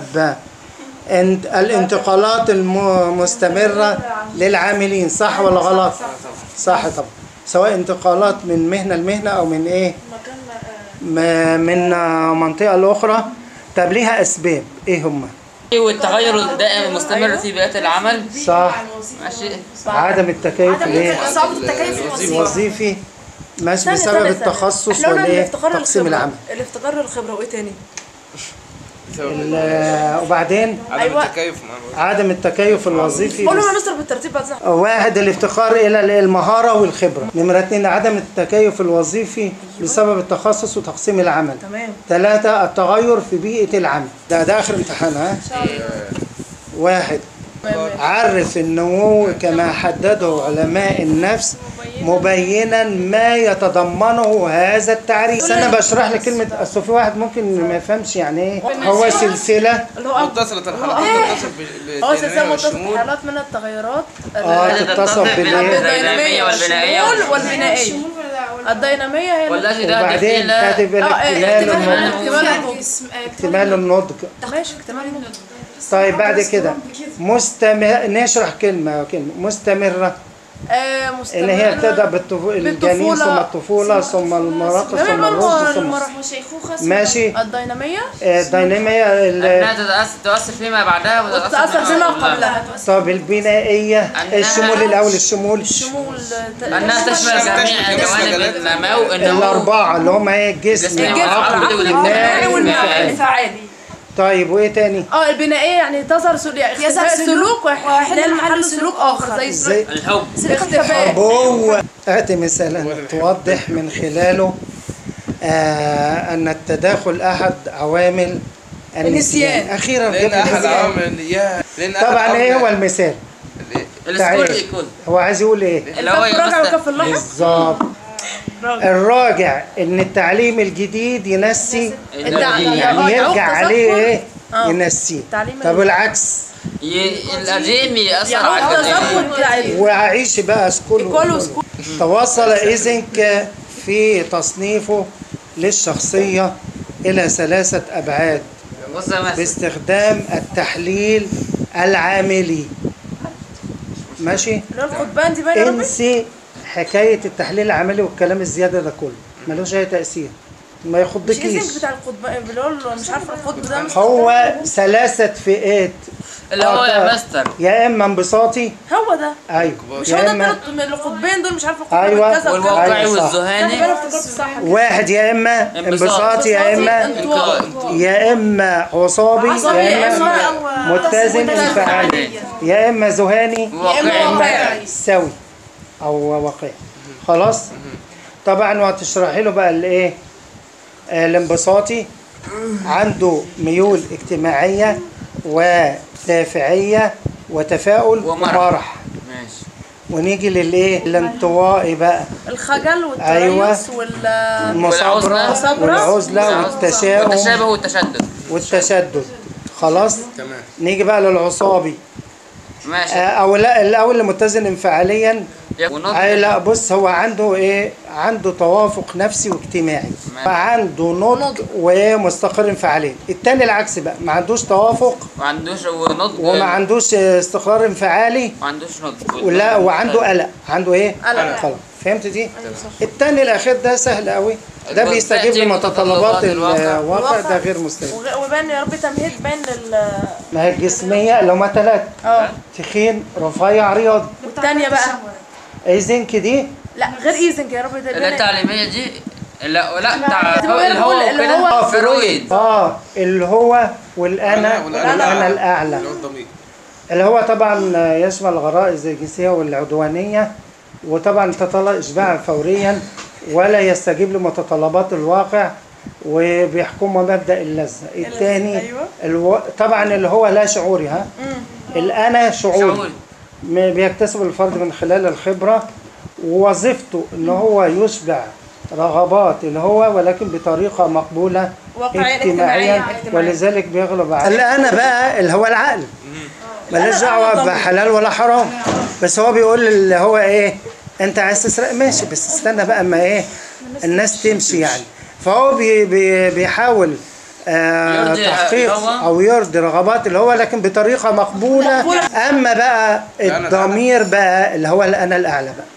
[SPEAKER 1] انت- الانتقالات المستمرة للعاملين صح ولا غلط صح طبعا سواء انتقالات من مهنة لمهنة أو من إيه
[SPEAKER 5] مكان
[SPEAKER 1] م- من آه، منطقة لأخرى طب ليها أسباب إيه هما
[SPEAKER 2] والتغير الدائم المستمر في بيئة العمل
[SPEAKER 1] صح
[SPEAKER 2] ماشي
[SPEAKER 1] عدم التكيف الإيه
[SPEAKER 4] صعب التكيف الوظيفي
[SPEAKER 1] الوظيفي ماشي
[SPEAKER 5] ثانية،
[SPEAKER 1] بسبب
[SPEAKER 5] ثانية،
[SPEAKER 1] التخصص
[SPEAKER 5] احنا قلنا
[SPEAKER 1] والإيه
[SPEAKER 5] الافتقار
[SPEAKER 1] تقسيم
[SPEAKER 5] للخبرة.
[SPEAKER 1] العمل
[SPEAKER 5] الافتقار للخبرة وايه تاني؟
[SPEAKER 1] ال- آه، وبعدين
[SPEAKER 3] عدم
[SPEAKER 5] أيوة.
[SPEAKER 3] التكيف مع الوظيفة.
[SPEAKER 1] عدم التكيف الوظيفي
[SPEAKER 5] قولوا
[SPEAKER 1] بس-
[SPEAKER 5] يا مستر بالترتيب بعد صح
[SPEAKER 1] واحد الافتقار الى المهاره والخبره نمره اتنين عدم التكيف الوظيفي بسبب التخصص وتقسيم العمل
[SPEAKER 5] تمام
[SPEAKER 1] ثلاثة التغير في بيئة العمل ده ده آخر امتحان ها واحد عرف النمو كما حدده علماء النفس مبينا ما يتضمنه هذا التعريف بس انا بشرح لك كلمه اصل في واحد ممكن ما يفهمش يعني ايه هو سلسله
[SPEAKER 5] اللي هو
[SPEAKER 3] متصلة الحلقات تتصل بال-
[SPEAKER 5] هو
[SPEAKER 3] بالدينامية
[SPEAKER 5] سلسلة متصل
[SPEAKER 3] والشمول.
[SPEAKER 5] حالات من التغيرات
[SPEAKER 1] اه تتصل بالايه
[SPEAKER 2] الدينامية والبنائية
[SPEAKER 5] والشمول والبنائية
[SPEAKER 4] الشمول ولا- ولا-
[SPEAKER 5] الدينامية هي
[SPEAKER 2] ولا
[SPEAKER 5] اللي-
[SPEAKER 2] ده
[SPEAKER 1] وبعدين
[SPEAKER 2] دخيلة
[SPEAKER 1] كاتب
[SPEAKER 5] اه
[SPEAKER 1] الاكتمال
[SPEAKER 5] اكتمال
[SPEAKER 1] النضج
[SPEAKER 5] اكتمال
[SPEAKER 4] يعني
[SPEAKER 5] النضج.
[SPEAKER 4] اسم- آه،
[SPEAKER 1] اكتمال النضج
[SPEAKER 5] ماشي اكتمال النضج
[SPEAKER 1] طيب بعد كده مستمر نشرح كلمة كلمة مستمرة
[SPEAKER 5] آه
[SPEAKER 1] اللي هي
[SPEAKER 5] مستمرة
[SPEAKER 1] بتبدأ بالطفو... الجنين
[SPEAKER 5] بالطفولة.
[SPEAKER 1] ثم الطفولة ثم المراهقة
[SPEAKER 5] جميع
[SPEAKER 1] ثم الرشد ثم
[SPEAKER 5] المراحل
[SPEAKER 4] وشيخوخة اسمها-
[SPEAKER 1] ماشي
[SPEAKER 5] الدينامية
[SPEAKER 1] آه، الدينامية ال-
[SPEAKER 2] انها تتأثر تؤثر فيما بعدها
[SPEAKER 5] وتتأثر فيما قبلها
[SPEAKER 1] طب البنائية الشمول الأول الشمول
[SPEAKER 5] الشمول
[SPEAKER 2] انها تشمل جميع جوانب النمو النمو
[SPEAKER 1] الأربعة اللي هم إيه الجسم
[SPEAKER 2] الجسم
[SPEAKER 1] العقل
[SPEAKER 2] والعقل
[SPEAKER 1] الاجتماعي
[SPEAKER 5] والمعنوي
[SPEAKER 1] والانفعالي
[SPEAKER 5] والانفعالي
[SPEAKER 1] طيب وإيه تاني؟
[SPEAKER 5] اه البنائية يعني تظهر سلوك يعني
[SPEAKER 4] يظهر
[SPEAKER 5] اختفاء
[SPEAKER 4] سلوك
[SPEAKER 5] سلوك واحلال محل سلوك آخر زي
[SPEAKER 1] زي
[SPEAKER 2] الحب
[SPEAKER 5] اختفاء
[SPEAKER 1] أبوه أعطي مثلا توضح من خلاله آه أن التداخل أحد عوامل النسيان
[SPEAKER 5] النسيان.
[SPEAKER 1] أخيرا
[SPEAKER 3] لأن
[SPEAKER 1] جبت
[SPEAKER 3] أحد
[SPEAKER 1] النسيان.
[SPEAKER 3] عوامل يا لأن أحد
[SPEAKER 1] طبعا ايه
[SPEAKER 3] عوامل-
[SPEAKER 1] هو المثال
[SPEAKER 2] السكول
[SPEAKER 1] تعال.
[SPEAKER 2] ايكول
[SPEAKER 1] هو عايز يقول ايه
[SPEAKER 2] اللي هو
[SPEAKER 5] الكف راجع
[SPEAKER 2] يمثل-
[SPEAKER 5] وكف اللاحق
[SPEAKER 1] بالظبط الراجع ان التعليم الجديد ينسي
[SPEAKER 2] التعليم.
[SPEAKER 1] يعني يرجع عليه ايه
[SPEAKER 5] آه.
[SPEAKER 1] ينسيه
[SPEAKER 5] التعليم
[SPEAKER 1] طب
[SPEAKER 5] ال-
[SPEAKER 1] العكس
[SPEAKER 2] ي- القديم يأثر
[SPEAKER 5] يعني
[SPEAKER 2] على
[SPEAKER 5] هو
[SPEAKER 2] الجديد
[SPEAKER 5] تزود يعني
[SPEAKER 1] وعيش بقى سكول
[SPEAKER 5] إيكوال
[SPEAKER 1] وكل.
[SPEAKER 5] وسكول.
[SPEAKER 1] تواصل ايزنك في تصنيفه للشخصية إلى ثلاثة أبعاد
[SPEAKER 2] بص يا مهدي
[SPEAKER 1] باستخدام التحليل العاملي ماشي
[SPEAKER 5] اللي هو القضبان دي باينه يا ربي
[SPEAKER 1] انسي حكاية التحليل العملي والكلام الزيادة ده كله ملوش أي تأثير ما
[SPEAKER 5] مش
[SPEAKER 1] يخضكيش
[SPEAKER 5] ايزنك بتاع القضبان اللي هو مش عارفه القطب ده مش
[SPEAKER 1] هو ثلاثة فئات
[SPEAKER 2] اللي هو
[SPEAKER 1] آه،
[SPEAKER 2] يا مستر
[SPEAKER 1] يا إما انبساطي
[SPEAKER 5] هو ده
[SPEAKER 1] أيوه
[SPEAKER 5] مش هو
[SPEAKER 1] يا
[SPEAKER 5] ده
[SPEAKER 1] إما
[SPEAKER 5] من القطبين دول مش عارفه القطب
[SPEAKER 1] أيوة.
[SPEAKER 5] كذا
[SPEAKER 2] والواقعي
[SPEAKER 1] أيوة صح.
[SPEAKER 2] والذهاني
[SPEAKER 5] انا افتكرت صح
[SPEAKER 1] واحد يا إما
[SPEAKER 2] انبساط.
[SPEAKER 1] انبساطي يا إما
[SPEAKER 5] انطواء
[SPEAKER 1] يا إما عصابي
[SPEAKER 5] عصبي
[SPEAKER 1] يا
[SPEAKER 5] يا
[SPEAKER 1] إما
[SPEAKER 5] اما
[SPEAKER 1] متزن انفعالي يا إما ذهاني
[SPEAKER 5] يا اما واقعي
[SPEAKER 1] سوي او واقعي خلاص طبعا وهتشرحي له بقى الايه آه، الانبساطي عنده ميول اجتماعيه ودافعيه وتفاؤل
[SPEAKER 2] ومرح.
[SPEAKER 1] ومرح
[SPEAKER 2] ماشي
[SPEAKER 1] ونيجي للايه الانطوائي بقى
[SPEAKER 5] الخجل
[SPEAKER 1] أيوة.
[SPEAKER 5] والتريث وال
[SPEAKER 1] المصابره
[SPEAKER 2] والعزلة.
[SPEAKER 1] والعزله والتشاؤم
[SPEAKER 2] والتشابه والتشدد
[SPEAKER 1] والتشدد خلاص
[SPEAKER 3] تمام
[SPEAKER 1] نيجي بقى للعصابي آه،
[SPEAKER 2] ماشي
[SPEAKER 1] او لا الاول المتزن انفعاليا
[SPEAKER 2] ونضج
[SPEAKER 1] اي لا بص هو عنده ايه عنده توافق نفسي واجتماعي
[SPEAKER 2] تمام.
[SPEAKER 1] فعنده نضج ومستقر انفعاليا التاني العكس بقى ما عندوش توافق
[SPEAKER 2] ما عندوش ونضج
[SPEAKER 1] وما عندوش استقرار انفعالي
[SPEAKER 2] ما عندوش نضج
[SPEAKER 1] ولا وعنده قلق عنده ايه
[SPEAKER 5] قلق.
[SPEAKER 1] خلاص فهمت دي التاني الاخير ده سهل قوي ده
[SPEAKER 2] الوقت
[SPEAKER 1] بيستجيب
[SPEAKER 2] تأتي
[SPEAKER 1] لمتطلبات
[SPEAKER 2] متطلبات الواقع.
[SPEAKER 1] الواقع ده غير مستجيب
[SPEAKER 5] وغ- وبان يا رب تمهيد بين ال
[SPEAKER 1] ما هي الجسميه اللي هما ثلاثه
[SPEAKER 5] اه
[SPEAKER 1] تخين رفيع رياضي
[SPEAKER 5] والثانيه بقى
[SPEAKER 1] ايزنك دي
[SPEAKER 5] لا غير ايزنج يا رب ده
[SPEAKER 2] اللي
[SPEAKER 5] بين-
[SPEAKER 2] التعليمية دي لا لا بتاع
[SPEAKER 5] اللي هو
[SPEAKER 2] اللي هو
[SPEAKER 5] اللي هو-
[SPEAKER 2] كده فرويد
[SPEAKER 1] اه اللي هو والانا
[SPEAKER 3] والأنا
[SPEAKER 1] والانا الاعلى
[SPEAKER 3] اللي هو الضمير
[SPEAKER 1] اللي هو طبعا يشمل الغرائز الجنسية والعدوانية وطبعا تطلب إشباع فوريا ولا يستجيب لمتطلبات الواقع وبيحكمه مبدأ اللذة الثاني
[SPEAKER 5] أيوة.
[SPEAKER 1] الو... طبعا اللي هو لا شعوري ها الأنا شعوري
[SPEAKER 2] شعوري
[SPEAKER 1] م- بيكتسب الفرد من خلال الخبرة ووظيفته ان هو يشبع رغبات اللي هو ولكن بطريقة مقبولة
[SPEAKER 5] واقعيا
[SPEAKER 1] اجتماعيا
[SPEAKER 5] اجتماعيا اجتماعيا.
[SPEAKER 1] ولذلك بيغلب على الأنا بقى اللي هو العقل ملوش دعوة بحلال ولا حرام بس هو بيقول اللي هو ايه انت عايز تسرق ماشي بس استنى بقى اما ايه الناس تمشي يعني فهو بي بي بيحاول آه
[SPEAKER 2] يرضي
[SPEAKER 1] تحقيق
[SPEAKER 2] هو.
[SPEAKER 1] او يرضي رغبات اللي هو لكن بطريقة مقبولة اما بقى الضمير بقى اللي هو الانا الاعلى بقى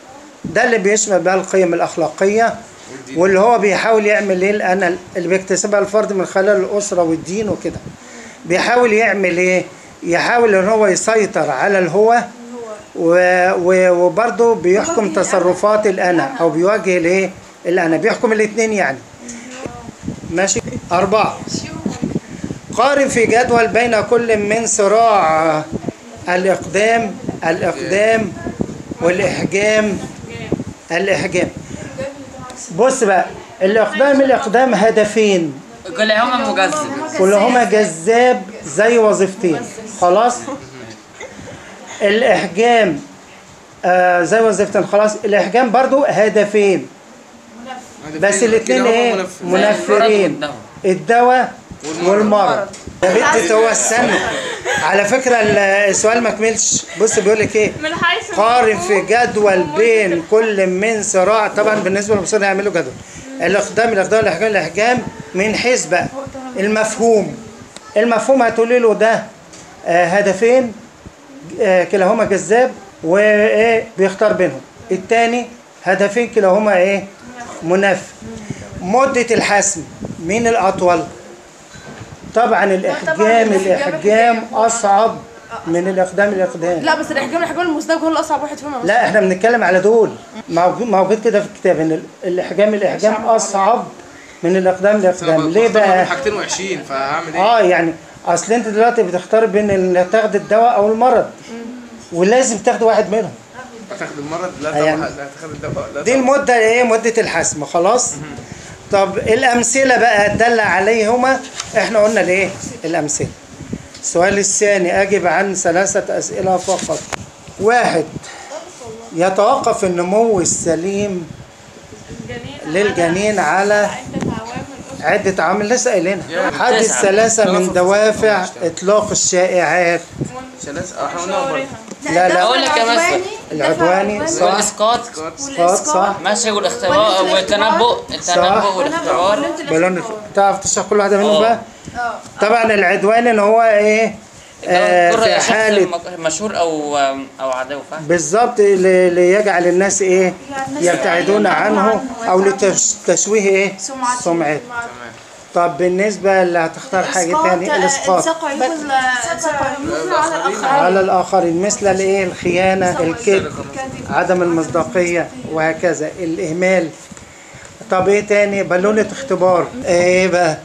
[SPEAKER 1] ده اللي بيشمل بقى القيم الأخلاقية واللي هو بيحاول يعمل ايه الأنا اللي بيكتسبها الفرد من خلال الأسرة والدين وكده بيحاول يعمل ايه يحاول ان هو يسيطر على الهوى و- و- وبرضه بيحكم تصرفات الأنا أو بيواجه الايه الأنا بيحكم الاثنين يعني ماشي أربعة قارن في جدول بين كل من صراع الإقدام الإقدام والإحجام الإحجام بص بقى الإقدام الإقدام هدفين
[SPEAKER 2] كلهما مجذب
[SPEAKER 1] كلهما جذاب زي وظيفتين خلاص الإحجام آه زي وظيفتين خلاص الإحجام برضو هدفين بس الاثنين ايه منفرين الدواء والمرض يا بنت توسن على فكرة السؤال ما كملش بص بيقول لك ايه
[SPEAKER 5] من حيث
[SPEAKER 1] قارن في جدول بين كل من صراع طبعا بالنسبة للمصريين هيعملوا جدول الاقدام الاقدام الاحجام الاحجام من حيث بقى المفهوم المفهوم هتقولي له ده آه، هدفين آه، كلاهما جذاب وايه بيختار بينهم الثاني هدفين كلاهما ايه منافي مدة الحسم مين الأطول طبعا الإحجام الإحجام أصعب من الإقدام الإقدام
[SPEAKER 5] لا بس الاحجام الاحجام المزدوج هو الاصعب واحد فيهم
[SPEAKER 1] لا احنا بنتكلم على دول موجود موجود كده في الكتاب ان ال- الاحجام الاحجام اصعب من الاقدام الاقدام ليه بقى
[SPEAKER 3] حاجتين وحشين فهعمل ايه؟
[SPEAKER 1] اه يعني اصل انت دلوقتي بتختار بين ان تاخد الدواء او المرض ولازم تاخد واحد منهم
[SPEAKER 3] هتاخد المرض لا
[SPEAKER 1] يعني-
[SPEAKER 3] طبعا لا هتاخد الدواء لا
[SPEAKER 1] دي
[SPEAKER 3] طبعا.
[SPEAKER 1] المده ايه مده الحسم خلاص طب الامثله بقى دل عليهما احنا قلنا الايه الامثله السؤال الثاني اجب عن ثلاثه اسئله فقط واحد يتوقف النمو السليم للجنين على عدة عوامل لسه قايلينها حدث
[SPEAKER 2] تسعة.
[SPEAKER 1] ثلاثة من دوافع إطلاق الشائعات
[SPEAKER 3] ثلاث اه احنا قلنا برضه
[SPEAKER 1] لا لا
[SPEAKER 2] أقول لك يا مستر
[SPEAKER 1] العدواني صح
[SPEAKER 2] والإسقاط
[SPEAKER 1] اسقاط صح
[SPEAKER 2] ماشي والاختبار والتنبؤ التنبؤ والاختبار
[SPEAKER 1] بالون تعرف تشرح كل واحدة منهم بقى طبعا العدوان ان هو ايه آه
[SPEAKER 2] كرة
[SPEAKER 1] في
[SPEAKER 2] شخص
[SPEAKER 1] حالة
[SPEAKER 2] مك- مشهور أو أو عدو فاهم
[SPEAKER 1] بالظبط ل- ليجعل الناس ايه يبتعدون عنه او لتشويه ايه سمعته طب بالنسبة اللي هتختار حاجة تاني الاسقاط على الآخرين مثل الإيه الخيانة الكذب عدم المصداقية وهكذا الإهمال طب إيه تاني بالونة اختبار إيه بقى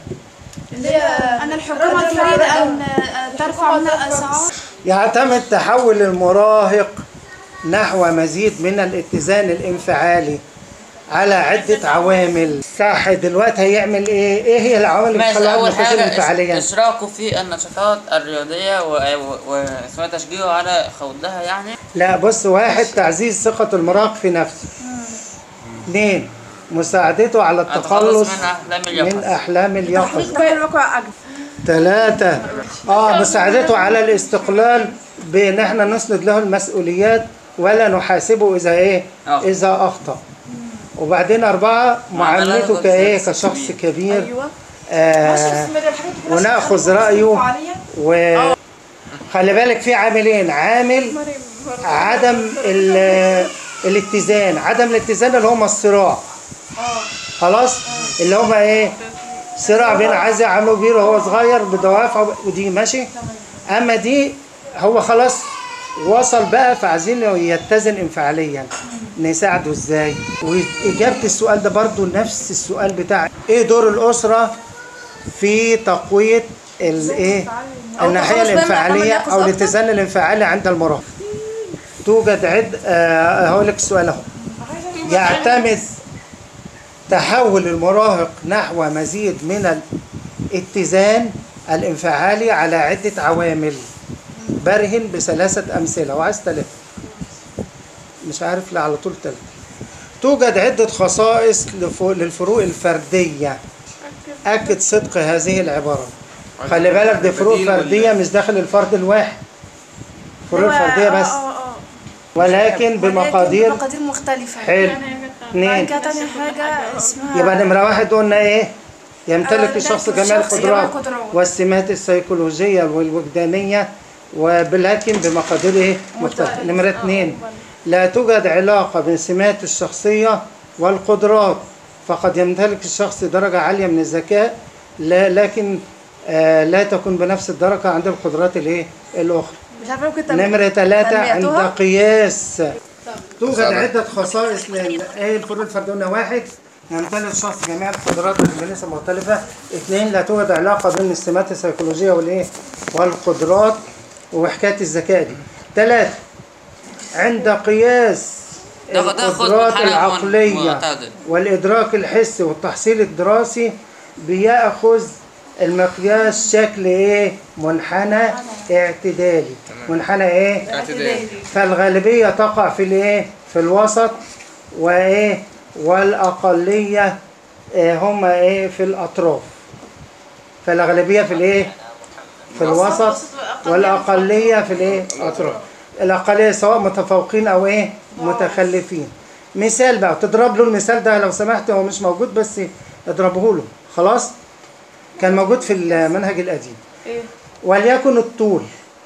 [SPEAKER 4] أن الحكومة تريد أن ترفع من الأسعار
[SPEAKER 1] يعتمد تحول المراهق نحو مزيد من الاتزان الانفعالي على عدة عوامل صح دلوقتي هيعمل ايه ايه هي العوامل اللي
[SPEAKER 2] ماشي
[SPEAKER 1] بتخليه
[SPEAKER 2] أول
[SPEAKER 1] متزن
[SPEAKER 2] حاجة
[SPEAKER 1] انفعاليا
[SPEAKER 2] إش- إشراكه في النشاطات الرياضية و- و- واسمها تشجيعه على خوضها يعني
[SPEAKER 1] لا بص واحد تعزيز ثقة المراهق في نفسه اثنين مساعدته على التخلص
[SPEAKER 2] من أحلام
[SPEAKER 1] من
[SPEAKER 2] اليقظة
[SPEAKER 1] أحلام اليقظة
[SPEAKER 5] تخيل الواقع أجل
[SPEAKER 1] ثلاثة اه مساعدته على الاستقلال بان احنا نسند له المسؤوليات ولا نحاسبه اذا ايه
[SPEAKER 2] آه.
[SPEAKER 1] اذا اخطأ وبعدين أربعة معاملته
[SPEAKER 2] معاملته
[SPEAKER 1] كايه
[SPEAKER 2] كشخص
[SPEAKER 1] كشخص
[SPEAKER 2] كبير.
[SPEAKER 1] كبير
[SPEAKER 5] ايوه
[SPEAKER 1] آه وناخذ رأيه و خلي بالك في عاملين عامل عدم ال- الاتزان عدم الاتزان اللي هما الصراع خلاص اللي هما ايه صراع بين عايز يعمله كبير وهو صغير بدوافع ودي ماشي اما دي هو خلاص وصل بقى فعايزين يتزن انفعاليا نساعده ازاي واجابه السؤال ده برضو نفس السؤال بتاع ايه دور الاسره في تقويه الايه
[SPEAKER 5] أو
[SPEAKER 1] الناحيه
[SPEAKER 5] التخلص بقى من
[SPEAKER 1] الانفعاليه
[SPEAKER 5] الأحلام
[SPEAKER 1] او
[SPEAKER 5] اليقظة
[SPEAKER 1] الاتزان الانفعالي عند المراهق توجد عد آه، هقول لك السؤال اهو يعتمد تحول المراهق نحو مزيد من الاتزان الانفعالي على عدة عوامل برهن بثلاثة أمثلة وعايز ثلاثة مش عارف لا على طول ثلاثة توجد عدة خصائص لف- للفروق الفردية أكد صدق هذه العبارة خلي بالك دي فروق
[SPEAKER 3] البديل وال-
[SPEAKER 1] فردية مش داخل الفرد الواحد فروق فردية بس ولكن بمقادير
[SPEAKER 4] بمقادير مختلفة
[SPEAKER 1] حلو
[SPEAKER 4] بعد
[SPEAKER 1] اثنين
[SPEAKER 4] كده تاني حاجة اسمها
[SPEAKER 1] يبقى نمرة واحد قلنا ايه؟ يمتلك
[SPEAKER 4] آه،
[SPEAKER 1] الشخص
[SPEAKER 4] يمتلك
[SPEAKER 1] جميع
[SPEAKER 4] الشخص جميع
[SPEAKER 1] القدرات
[SPEAKER 4] القدرات.
[SPEAKER 1] والسمات السيكولوجية والوجدانية ولكن بمقادير ايه؟ مختلفة نمرة اثنين لا توجد علاقة بين سمات الشخصية والقدرات فقد يمتلك الشخص درجة عالية من الذكاء لا لكن آه لا تكون بنفس الدرجة عند القدرات الايه الأخرى
[SPEAKER 5] مش عارفه ممكن تم-
[SPEAKER 1] نمرة ثلاثة عند
[SPEAKER 5] تنميتها؟
[SPEAKER 1] قياس توجد
[SPEAKER 3] سبعة.
[SPEAKER 1] عدة خصائص لل ايه الفروق الفردية واحد يمتلك الشخص جميع القدرات بنسب مختلفة اثنين لا توجد علاقة بين السمات السيكولوجية والايه والقدرات وحكاية الذكاء دي ثلاثة عند قياس
[SPEAKER 2] تاخد- تاخد
[SPEAKER 1] القدرات
[SPEAKER 2] منحنى
[SPEAKER 1] العقلية
[SPEAKER 2] معتدل.
[SPEAKER 1] والإدراك الحسي والتحصيل الدراسي بيأخذ المقياس شكل ايه منحنى اعتدالي منحنى ايه
[SPEAKER 3] اعتدال
[SPEAKER 1] فالغالبية تقع في الايه في الوسط وايه والأقلية إيه هما ايه في الأطراف فالغالبية في الايه في الوسط والأقلية في الايه الأطراف الأقلية سواء متفوقين أو ايه متخلفين مثال بقى تضرب له المثال ده لو سمحت هو مش موجود بس اضربه له خلاص كان موجود في المنهج القديم
[SPEAKER 5] ايه
[SPEAKER 1] وليكن الطول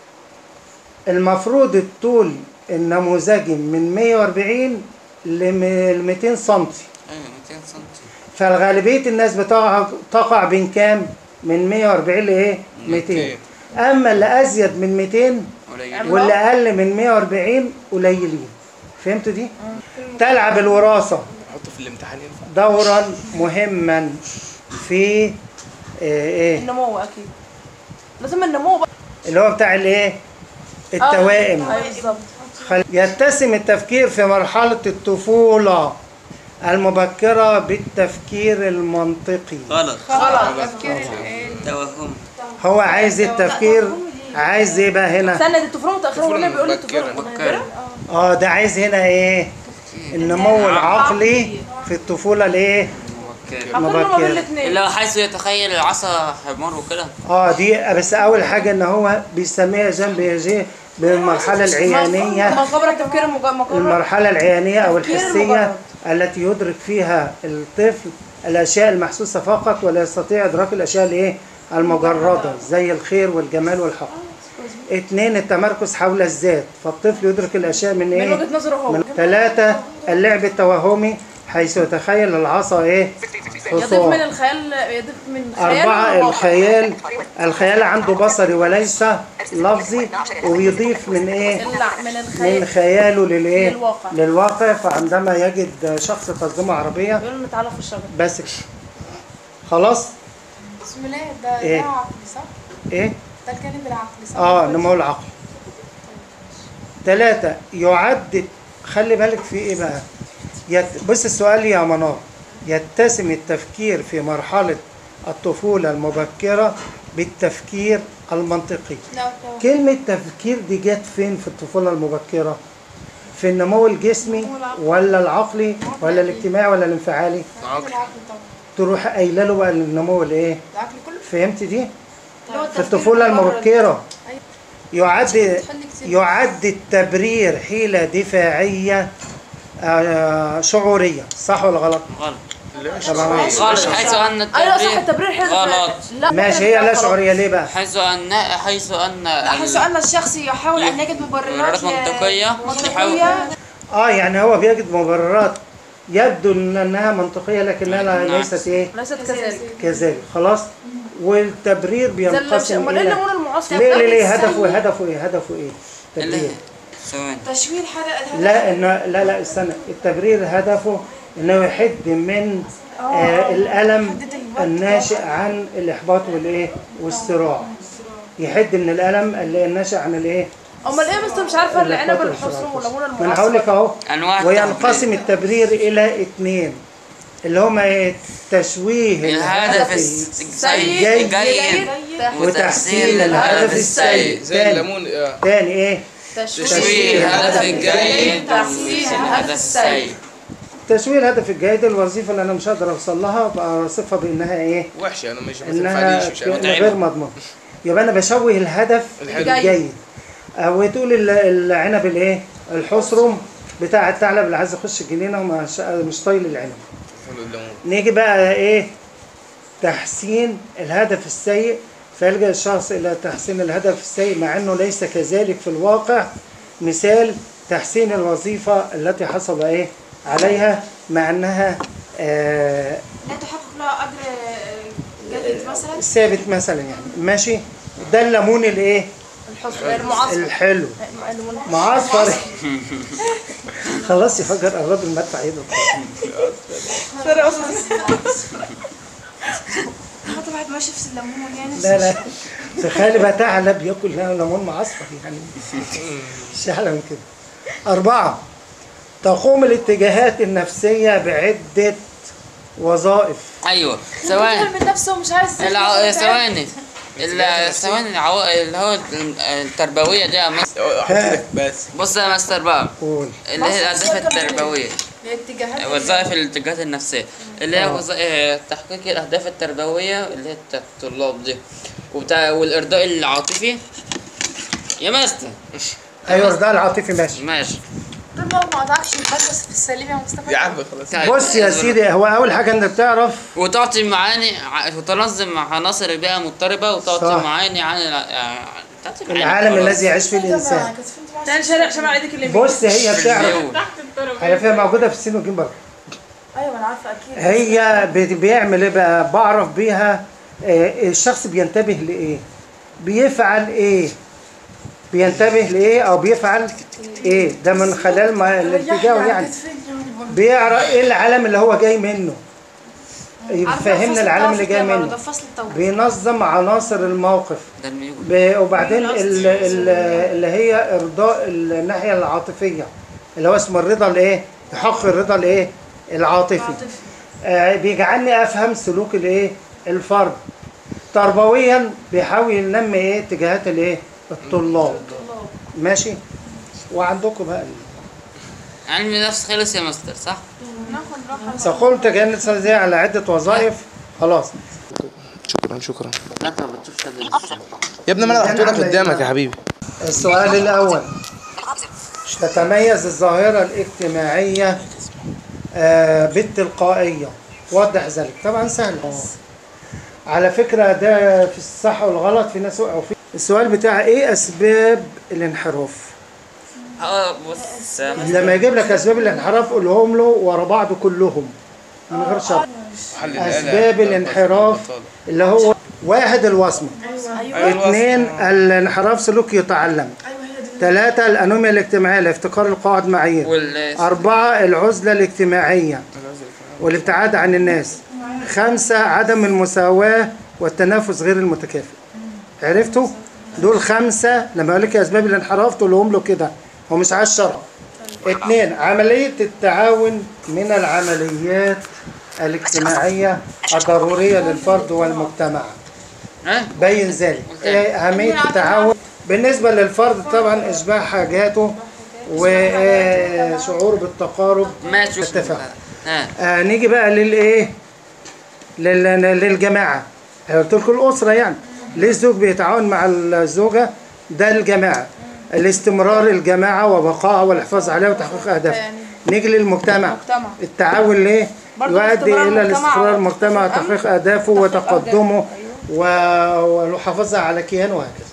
[SPEAKER 1] المفروض الطول النموذجي من 140 ل 200 سم
[SPEAKER 2] ايوه 200 سم
[SPEAKER 1] فالغالبية الناس بتقع تقع بين كام؟ من 140 لايه؟ 200 اما اللي ازيد من 200
[SPEAKER 2] قليل
[SPEAKER 1] واللي اقل من 140 قليلين فهمتوا دي؟ تلعب الوراثة
[SPEAKER 3] حطه في الامتحان ينفع
[SPEAKER 1] دورا مهما في آه، ايه
[SPEAKER 5] النمو اكيد لازم النمو بقى
[SPEAKER 1] اللي هو بتاع الايه؟ التوائم
[SPEAKER 5] ايوه بالظبط
[SPEAKER 1] خل- يتسم التفكير في مرحلة الطفولة المبكرة بالتفكير المنطقي
[SPEAKER 2] غلط
[SPEAKER 5] غلط
[SPEAKER 2] توهم
[SPEAKER 1] هو عايز التفكير عايز ايه بقى هنا
[SPEAKER 5] استنى دي الطفوله متاخره
[SPEAKER 3] طفولة
[SPEAKER 5] ولا بيقول لي
[SPEAKER 3] مبكرة.
[SPEAKER 5] الطفوله
[SPEAKER 2] مبكرة
[SPEAKER 1] اه ده عايز هنا ايه النمو العقلي في الطفولة الايه
[SPEAKER 2] مبكرة
[SPEAKER 5] هقول له ما بين
[SPEAKER 1] مبكرة.
[SPEAKER 5] الاثنين
[SPEAKER 2] اللي هو حيث يتخيل العصا حمار وكده
[SPEAKER 1] اه دي بس اول حاجة ان هو بيسميها جنب يجي بالمرحلة العيانية
[SPEAKER 5] ما قبل التفكير المجرد
[SPEAKER 1] المرحلة العيانية أو
[SPEAKER 5] تفكير
[SPEAKER 1] الحسية
[SPEAKER 5] مجرد.
[SPEAKER 1] التي يدرك فيها الطفل الأشياء المحسوسة فقط ولا يستطيع إدراك الأشياء الإيه المجردة زي الخير والجمال والحق. اثنين التمركز حول الذات فالطفل يدرك الأشياء من
[SPEAKER 5] من
[SPEAKER 1] إيه؟
[SPEAKER 5] وجهه نظره هو
[SPEAKER 1] من ثلاثة اللعب التوهمي حيث يتخيل العصا إيه؟
[SPEAKER 5] يضيف من
[SPEAKER 1] حصان.
[SPEAKER 5] الخيال يضيف من خيال
[SPEAKER 1] أربعة
[SPEAKER 5] للواقع.
[SPEAKER 1] الخيال الخيال عنده بصري وليس لفظي ويضيف من إيه؟
[SPEAKER 5] اللع- من
[SPEAKER 1] من
[SPEAKER 5] الخيال
[SPEAKER 1] خياله للايه
[SPEAKER 5] للواقع.
[SPEAKER 1] للواقع فعندما يجد شخص ترجمة عربية
[SPEAKER 5] يقول له تعالى في الشجره
[SPEAKER 1] بس كده. خلاص
[SPEAKER 4] بسم الله ده
[SPEAKER 1] إيه؟
[SPEAKER 4] ده عقل صح؟
[SPEAKER 1] ايه
[SPEAKER 4] ده الجانب العقلي صح؟
[SPEAKER 1] اه نمو العقل ثلاثة يعد خلي بالك في ايه بقى يت... بص السؤال يا منار يتسم التفكير في مرحلة الطفولة المبكرة بالتفكير المنطقي
[SPEAKER 4] لا
[SPEAKER 1] كلمة تفكير دي جت فين في الطفولة المبكرة؟ في النمو الجسمي ولا العقلي ولا الاجتماعي ولا الانفعالي؟
[SPEAKER 4] العقل طبعا
[SPEAKER 1] تروح قايله له بقى النمو الايه؟
[SPEAKER 4] العقل كله
[SPEAKER 1] فهمت دي؟
[SPEAKER 4] اللي هو
[SPEAKER 1] في
[SPEAKER 4] التفكير
[SPEAKER 1] الطفولة
[SPEAKER 4] المجرد.
[SPEAKER 1] المبكرة يعد
[SPEAKER 4] كتير.
[SPEAKER 1] يعد التبرير حيلة دفاعية آه، شعورية صح ولا غلط؟
[SPEAKER 2] غلط
[SPEAKER 1] طبعا
[SPEAKER 2] غلط حيث ان
[SPEAKER 5] ايوه صح
[SPEAKER 2] التبرير
[SPEAKER 5] التبرير حلو
[SPEAKER 2] غلط
[SPEAKER 5] لا
[SPEAKER 1] ماشي هي لا شعورية ليه بقى؟
[SPEAKER 2] حيث ان حيث ان
[SPEAKER 4] حيث
[SPEAKER 2] ال-
[SPEAKER 4] أن الشخص يحاول أن يجد مبررات
[SPEAKER 2] مبررات منطقية
[SPEAKER 4] منطقية
[SPEAKER 1] اه يعني هو بيجد مبررات يبدو إن- انها منطقية لكنها لا-
[SPEAKER 2] نعم.
[SPEAKER 1] ليست ايه؟
[SPEAKER 5] ليست كذلك
[SPEAKER 1] كذلك خلاص والتبرير
[SPEAKER 5] زي اللي
[SPEAKER 1] بينقسم
[SPEAKER 5] امال ايه
[SPEAKER 1] الى
[SPEAKER 5] النمو المعاصر
[SPEAKER 1] ليه ليه ليه
[SPEAKER 4] السيء.
[SPEAKER 1] هدفه هدفه ايه هدفه ايه
[SPEAKER 2] اللي
[SPEAKER 1] تبرير
[SPEAKER 2] ثواني
[SPEAKER 4] تشويه الحدث
[SPEAKER 1] لا إنه لا لا استنى التبرير هدفه انه يحد من آه الالم
[SPEAKER 4] يحدد الوقت.
[SPEAKER 1] الناشئ عن الاحباط والايه والصراع يحد من الالم اللي الناشئ عن الايه
[SPEAKER 5] امال ايه بس مش عارفه العنب
[SPEAKER 1] الإحباط
[SPEAKER 5] الحصن
[SPEAKER 1] والصراع.
[SPEAKER 5] والليمون
[SPEAKER 1] ما انا هقول لك
[SPEAKER 5] المعصر
[SPEAKER 1] اهو
[SPEAKER 2] انواع
[SPEAKER 1] وينقسم
[SPEAKER 2] التبرير.
[SPEAKER 1] التبرير الى اثنين اللي هما ايه تشويه
[SPEAKER 2] الهدف السيء الجيد
[SPEAKER 1] وتحسين الهدف السيء
[SPEAKER 3] زي
[SPEAKER 1] تاني
[SPEAKER 3] الليمون آه.
[SPEAKER 1] تاني ايه
[SPEAKER 2] تشويه الهدف الجيد تحسين الهدف السيء
[SPEAKER 1] تشويه الهدف الجيد الوظيفه اللي انا مش هقدر اوصل لها بوصفها بانها ايه
[SPEAKER 3] وحشه انا مش ما
[SPEAKER 1] انها
[SPEAKER 3] تنفعنيش مش
[SPEAKER 1] ك-
[SPEAKER 3] عارف.
[SPEAKER 1] غير مضمون يبقى انا بشوه الهدف
[SPEAKER 3] الحلو.
[SPEAKER 1] الجيد أو وتقول ال- العنب الايه الحصرم بتاع الثعلب اللي عايز يخش الجنينه ومش مش طايل العنب
[SPEAKER 3] حلو الليمون
[SPEAKER 1] نيجي بقى ايه تحسين الهدف السيء فيلجأ الشخص إلى تحسين الهدف السيء مع أنه ليس كذلك في الواقع مثال تحسين الوظيفة التي حصل إيه عليها مع أنها آه
[SPEAKER 4] لا تحقق لها اجر آه، جيد مثلا
[SPEAKER 1] ثابت مثلا يعني ماشي ده الليمون الايه
[SPEAKER 5] الحصر المعصر
[SPEAKER 1] الحلو
[SPEAKER 5] الليمون
[SPEAKER 1] معصفر خلاص يفجر قرب المدفع ايده
[SPEAKER 5] فرق اصلا
[SPEAKER 4] حتى واحد ماشي في الليمون يعني
[SPEAKER 1] لا لا تخيل بقى ثعلب بياكل ليمون معصفر يعني مش احلى من كده أربعة تقوم الاتجاهات النفسية بعدة وظائف
[SPEAKER 2] ايوه ثواني
[SPEAKER 4] من نفسه مش عايز
[SPEAKER 2] الع- ثواني ال- ثواني العو... اللي هو التربويه دي يا مستر
[SPEAKER 3] حط لك بس
[SPEAKER 2] بص يا مستر بقى
[SPEAKER 1] قول
[SPEAKER 2] اللي هي الاهداف التربويه
[SPEAKER 4] الاتجاهات
[SPEAKER 2] وظائف الاتجاهات النفسيه اللي هي وظائف تحقيق الاهداف التربويه اللي هي بتاعت الطلاب دي وبتاع والارضاء العاطفي يا مستر
[SPEAKER 1] ايوه ده العاطفي ماشي
[SPEAKER 2] ماشي
[SPEAKER 4] طول ما هو ما قطعكش بس في السليم يا مصطفى
[SPEAKER 3] يا عم خلاص
[SPEAKER 2] طيب.
[SPEAKER 1] بص يا سيدي هو اول حاجه انت بتعرف
[SPEAKER 2] وتعطي معاني ع- وتنظم عناصر البيئه المضطربه وتعطي
[SPEAKER 1] صح.
[SPEAKER 2] معاني عن الع- تعطي معاني
[SPEAKER 1] العالم
[SPEAKER 2] خلاص.
[SPEAKER 1] الذي يعيش فيه الانسان
[SPEAKER 5] تاني شارع شمال ايديك اليمين
[SPEAKER 1] بص هي بتعرف
[SPEAKER 2] مليون.
[SPEAKER 1] هي فيها موجوده في السين والجيم برضه
[SPEAKER 5] ايوه انا عارفه اكيد
[SPEAKER 1] هي بي- بيعمل ايه بقى بعرف بيها آه، الشخص بينتبه لايه بيفعل ايه بينتبه لايه او بيفعل ايه ده من خلال ما الاتجاه يعني بيعرف ايه العالم اللي هو جاي منه يفهمنا العالم اللي جاي
[SPEAKER 4] ده
[SPEAKER 1] منه
[SPEAKER 4] فصل التوبه
[SPEAKER 1] بينظم عناصر الموقف
[SPEAKER 2] ده الميول
[SPEAKER 1] ب- وبعدين ال- ال- اللي هي ارضاء الناحيه العاطفيه اللي هو اسمه الرضا الايه يحقق الرضا الايه العاطفي آه بيجعلني افهم سلوك الايه الفرد تربويا بيحاول ينمي ايه اتجاهات الايه الطلاب ماشي وعندكم بقى ال-
[SPEAKER 2] علم النفس خلص يا مستر صح؟
[SPEAKER 1] سقوم تجنب السلزية على عدة وظائف خلاص
[SPEAKER 3] شكرا شكرا
[SPEAKER 2] لا انت ما بتشوفش كده
[SPEAKER 3] يا ابني ما انا حطيت لك قدامك يا حبيبي
[SPEAKER 1] السؤال الأول تتميز الظاهرة الاجتماعية آه، بالتلقائية وضح ذلك طبعا سهل على فكرة ده في الصح والغلط في ناس وقعوا فيه السؤال بتاع ايه أسباب الانحراف
[SPEAKER 2] اه بص يا مستر
[SPEAKER 1] لما يجيب لك أسباب الانحراف قولهم له ورا بعض كلهم من غير شرط
[SPEAKER 3] حل الآلة.
[SPEAKER 1] أسباب الانحراف اللي هو واحد الوصمة
[SPEAKER 3] أيوة
[SPEAKER 1] اثنين الانحراف سلوك يتعلم ثلاثة الأنوميا الاجتماعية لافتقار القواعد معايير
[SPEAKER 2] وال
[SPEAKER 1] أربعة العزلة الاجتماعية والابتعاد عن الناس خمسة عدم المساواة والتنافس غير المتكافئ عرفتوا؟ دول خمسة لما أقول لك أسباب الانحراف تقولهم له كده هو مش عايز شرح اثنين عملية التعاون من العمليات الاجتماعية الضرورية للفرد والمجتمع
[SPEAKER 2] ها؟
[SPEAKER 1] بين ذلك إيه أهمية التعاون بالنسبة للفرد طبعا إشباع حاجاته وشعور بالتقارب
[SPEAKER 2] ماشي
[SPEAKER 1] اتفق.
[SPEAKER 2] ها
[SPEAKER 1] آه نيجي بقى للايه لل- للجماعه قلت لكم الاسره يعني ليه الزوج بيتعاون مع الزوجه ده الجماعه الاستمرار الجماعه وبقائها والحفاظ عليها وتحقيق اهدافها نيجي للمجتمع
[SPEAKER 5] المجتمع.
[SPEAKER 1] التعاون ليه
[SPEAKER 5] برضو
[SPEAKER 1] يؤدي
[SPEAKER 5] استمرار
[SPEAKER 1] الى
[SPEAKER 5] المجتمع
[SPEAKER 1] الاستقرار
[SPEAKER 5] على
[SPEAKER 1] المجتمع وتحقيق اهدافه وتقدمه و- والمحافظه على كيانه وهكذا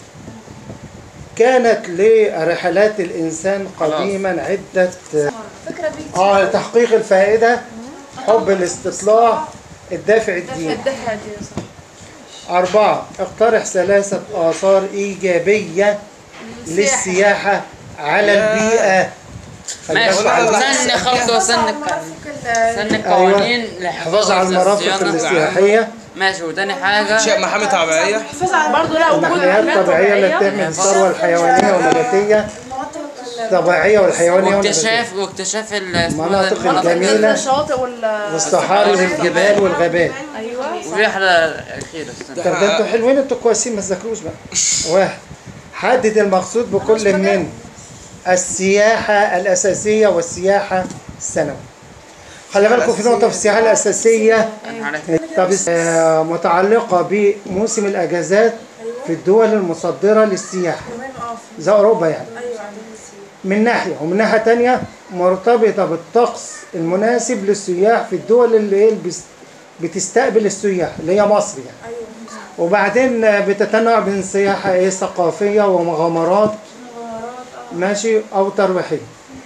[SPEAKER 1] كانت لرحلات الانسان قديما عده
[SPEAKER 4] فكره بيك
[SPEAKER 1] اه تحقيق الفائدة حب الاستطلاع الدافع الديني
[SPEAKER 5] الدفعه دي يا صاحبي.
[SPEAKER 1] أربعة اقترح ثلاثة آثار إيجابية للسياحة على البيئة خلي
[SPEAKER 2] ماشي
[SPEAKER 1] بالك على-
[SPEAKER 2] سن خط وسن سن القوانين
[SPEAKER 1] الحفاظ على المرافق
[SPEAKER 2] الصيانة.
[SPEAKER 1] الاستياحية
[SPEAKER 2] ماشي وتاني حاجة
[SPEAKER 3] شيء محامي طبيعية
[SPEAKER 5] برضه لا وجود
[SPEAKER 1] النحليات
[SPEAKER 5] حماية
[SPEAKER 1] الطبيعية التي
[SPEAKER 5] طبيعية
[SPEAKER 1] تحمي الثروة الحيوانية والنباتية طبيعية والحيوانية والنباتية
[SPEAKER 2] واكتشاف واكتشاف ال- اسمه ده
[SPEAKER 1] مناطق
[SPEAKER 2] المناطق
[SPEAKER 1] الجميلة.
[SPEAKER 5] الشواطئ وال
[SPEAKER 1] والصحاري والجبال والغابات
[SPEAKER 5] ايوه
[SPEAKER 2] والرحلة الأخيرة استنى.
[SPEAKER 1] طب ده انتوا حلوين انتوا كويسين ما تذاكروش بقى واحد حدد المقصود بكل من السياحة الأساسية والسياحة الثانوية خلي بالكم في نقطة في السياحة الأساسية
[SPEAKER 2] أنا عارف.
[SPEAKER 1] طب آه، متعلقة بموسم الأجازات في الدول المصدرة للسياحة زي أوروبا يعني من ناحية ومن ناحية تانية مرتبطة بالطقس المناسب للسياح في الدول اللي هي بس- بتستقبل السياح اللي هي مصر يعني وبعدين آه، بتتنوع بين سياحة ايه ثقافية ومغامرات ماشي أو ترويحية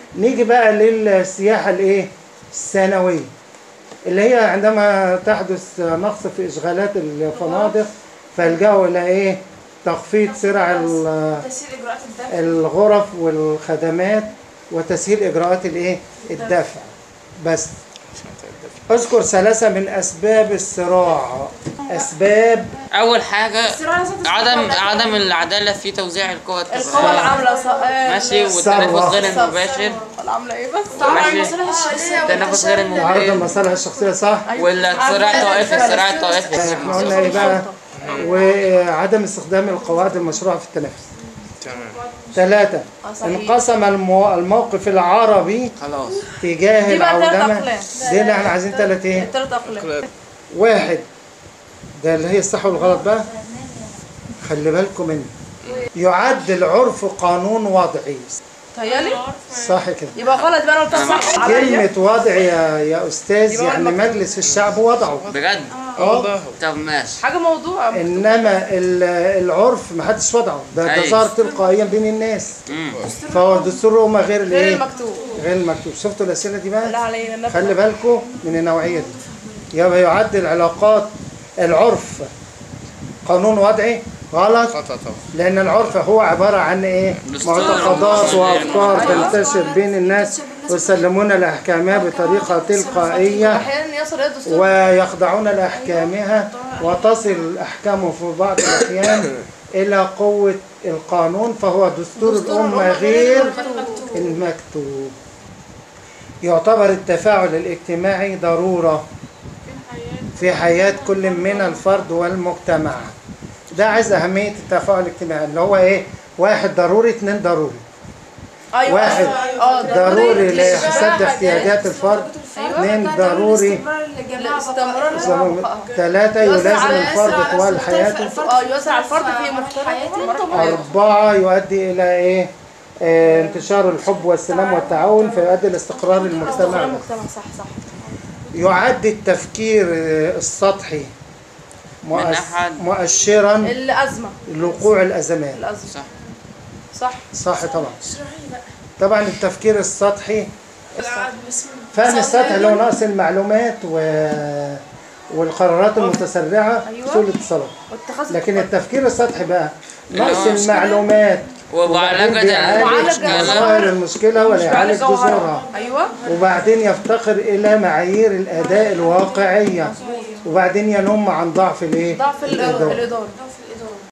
[SPEAKER 1] نيجي بقى للسياحة الايه الثانوية اللي هي عندما تحدث نقص في إشغالات الفنادق فيلجأوا إلى إيه تخفيض سرع ال-
[SPEAKER 4] تسهيل اجراءات الدفع
[SPEAKER 1] الغرف والخدمات وتسهيل إجراءات الإيه الدفع بس اذكر ثلاثة من أسباب الصراع أسباب
[SPEAKER 2] اول حاجه
[SPEAKER 4] الصراع لازم تستقر
[SPEAKER 2] عدم
[SPEAKER 4] على
[SPEAKER 2] عدم العدالة في توزيع القوى
[SPEAKER 5] القوة
[SPEAKER 2] التفاعلية
[SPEAKER 5] العاملة ص- آه،
[SPEAKER 2] ماشي
[SPEAKER 1] الثروة.
[SPEAKER 2] والتنافس غير المباشر
[SPEAKER 5] العاملة ايه بس
[SPEAKER 4] تعرض
[SPEAKER 2] ماشي.
[SPEAKER 4] المصالح الشخصية
[SPEAKER 2] التنافس غير
[SPEAKER 1] عرض
[SPEAKER 2] المباشر
[SPEAKER 1] المصالح الشخصية صح؟
[SPEAKER 2] والصراع الطائفي الصراع الطائفي
[SPEAKER 1] احنا قلنا ايه بقى وعدم استخدام القواعد المشروعة في التنافس
[SPEAKER 3] تمام
[SPEAKER 1] ثلاثة
[SPEAKER 5] آه، صحيح.
[SPEAKER 1] انقسم المو... الموقف العربي
[SPEAKER 2] خلاص
[SPEAKER 1] تجاه
[SPEAKER 5] دي بقى تلات
[SPEAKER 1] العولمة
[SPEAKER 5] أقلام.
[SPEAKER 1] دي اللي احنا عايزين ثلاث ايه
[SPEAKER 5] التلات أقلام
[SPEAKER 1] واحد ده اللي هي الصح والغلط بقى خلي بالكم منه يعد العرف قانون وضعي
[SPEAKER 5] تهيألي
[SPEAKER 1] صح كده
[SPEAKER 5] يبقى غلط بقى أنا قلت صح عليا
[SPEAKER 1] كلمة وضع يا يا أستاذ يعني مجلس الشعب وضعه
[SPEAKER 2] بجد
[SPEAKER 1] اه
[SPEAKER 2] طب ماشي
[SPEAKER 5] حاجة موضوع
[SPEAKER 1] انما ال- العرف ما حدش وضعه ده ده
[SPEAKER 2] أيوة.
[SPEAKER 1] ظهر تلقائيا بين الناس
[SPEAKER 2] مم.
[SPEAKER 1] فهو الدستور هما غير
[SPEAKER 5] غير
[SPEAKER 1] الايه
[SPEAKER 5] المكتوب
[SPEAKER 1] غير المكتوب شفتوا الاسئله دي
[SPEAKER 5] لا
[SPEAKER 1] بقى
[SPEAKER 5] علينا نفهم.
[SPEAKER 1] خلي بالكم من النوعيه دي يبقى يعد العلاقات العرف قانون وضعي غلط
[SPEAKER 3] خطأ طبعا
[SPEAKER 1] لان العرف هو عباره عن ايه
[SPEAKER 2] دستور.
[SPEAKER 1] معتقدات وافكار تنتشر بين الناس ويسلمون لاحكامها بطريقه تلقائيه
[SPEAKER 5] أحيانا يصل إلى الدستور
[SPEAKER 1] ويخضعون لأحكامها وتصل الأحكام في بعض الأحيان إلى قوة القانون فهو دستور الأمة غير المكتوب يعتبر التفاعل الاجتماعي ضرورة في حياة كل من الفرد والمجتمع ده عايز أهمية التفاعل الاجتماعي اللي هو إيه واحد ضروري اتنين ضروري
[SPEAKER 5] أيوة
[SPEAKER 1] واحد
[SPEAKER 5] اه
[SPEAKER 1] ضروري
[SPEAKER 5] للشباب.
[SPEAKER 1] لسد احتياجات الفرد اثنين ضروري
[SPEAKER 5] الاستمرار
[SPEAKER 1] ثلاثة
[SPEAKER 5] يؤثر
[SPEAKER 1] يلازم
[SPEAKER 5] على
[SPEAKER 1] الفرد طوال حياته
[SPEAKER 5] اه يؤثر على الفرد في مختلف
[SPEAKER 1] أربعة يؤدي إلى إيه؟ آه، انتشار الحب والسلام والتعاون فيؤدي إلى استقرار المجتمع
[SPEAKER 5] المجتمع صح صح
[SPEAKER 1] يعد التفكير آه، السطحي مؤس-
[SPEAKER 2] أحد-
[SPEAKER 1] مؤشرا
[SPEAKER 5] الأزمة
[SPEAKER 1] لوقوع الأزمات
[SPEAKER 5] الأزمة
[SPEAKER 2] صح
[SPEAKER 5] صح
[SPEAKER 1] صح طبعا طبعا التفكير السطحي فهم السطحي اللي هو نقص المعلومات و... والقرارات المتسرعة
[SPEAKER 5] أيوة.
[SPEAKER 1] سوء الاتصالات
[SPEAKER 5] واتخاذ
[SPEAKER 1] لكن التفكير السطحي بقى
[SPEAKER 2] اللي
[SPEAKER 1] نقص
[SPEAKER 2] هو
[SPEAKER 1] المعلومات
[SPEAKER 2] ومعالجة
[SPEAKER 1] وبعدين بيعالج
[SPEAKER 2] المشكلة.
[SPEAKER 1] مظاهر المشكلة ولا يعالج
[SPEAKER 5] بيعالج جوهرها.
[SPEAKER 1] جذورها
[SPEAKER 5] أيوة
[SPEAKER 1] وبعدين يفتقر إلى معايير الأداء الواقعية وبعدين ينم عن ضعف الإيه؟
[SPEAKER 5] ضعف
[SPEAKER 1] الإدارة.
[SPEAKER 5] الإدارة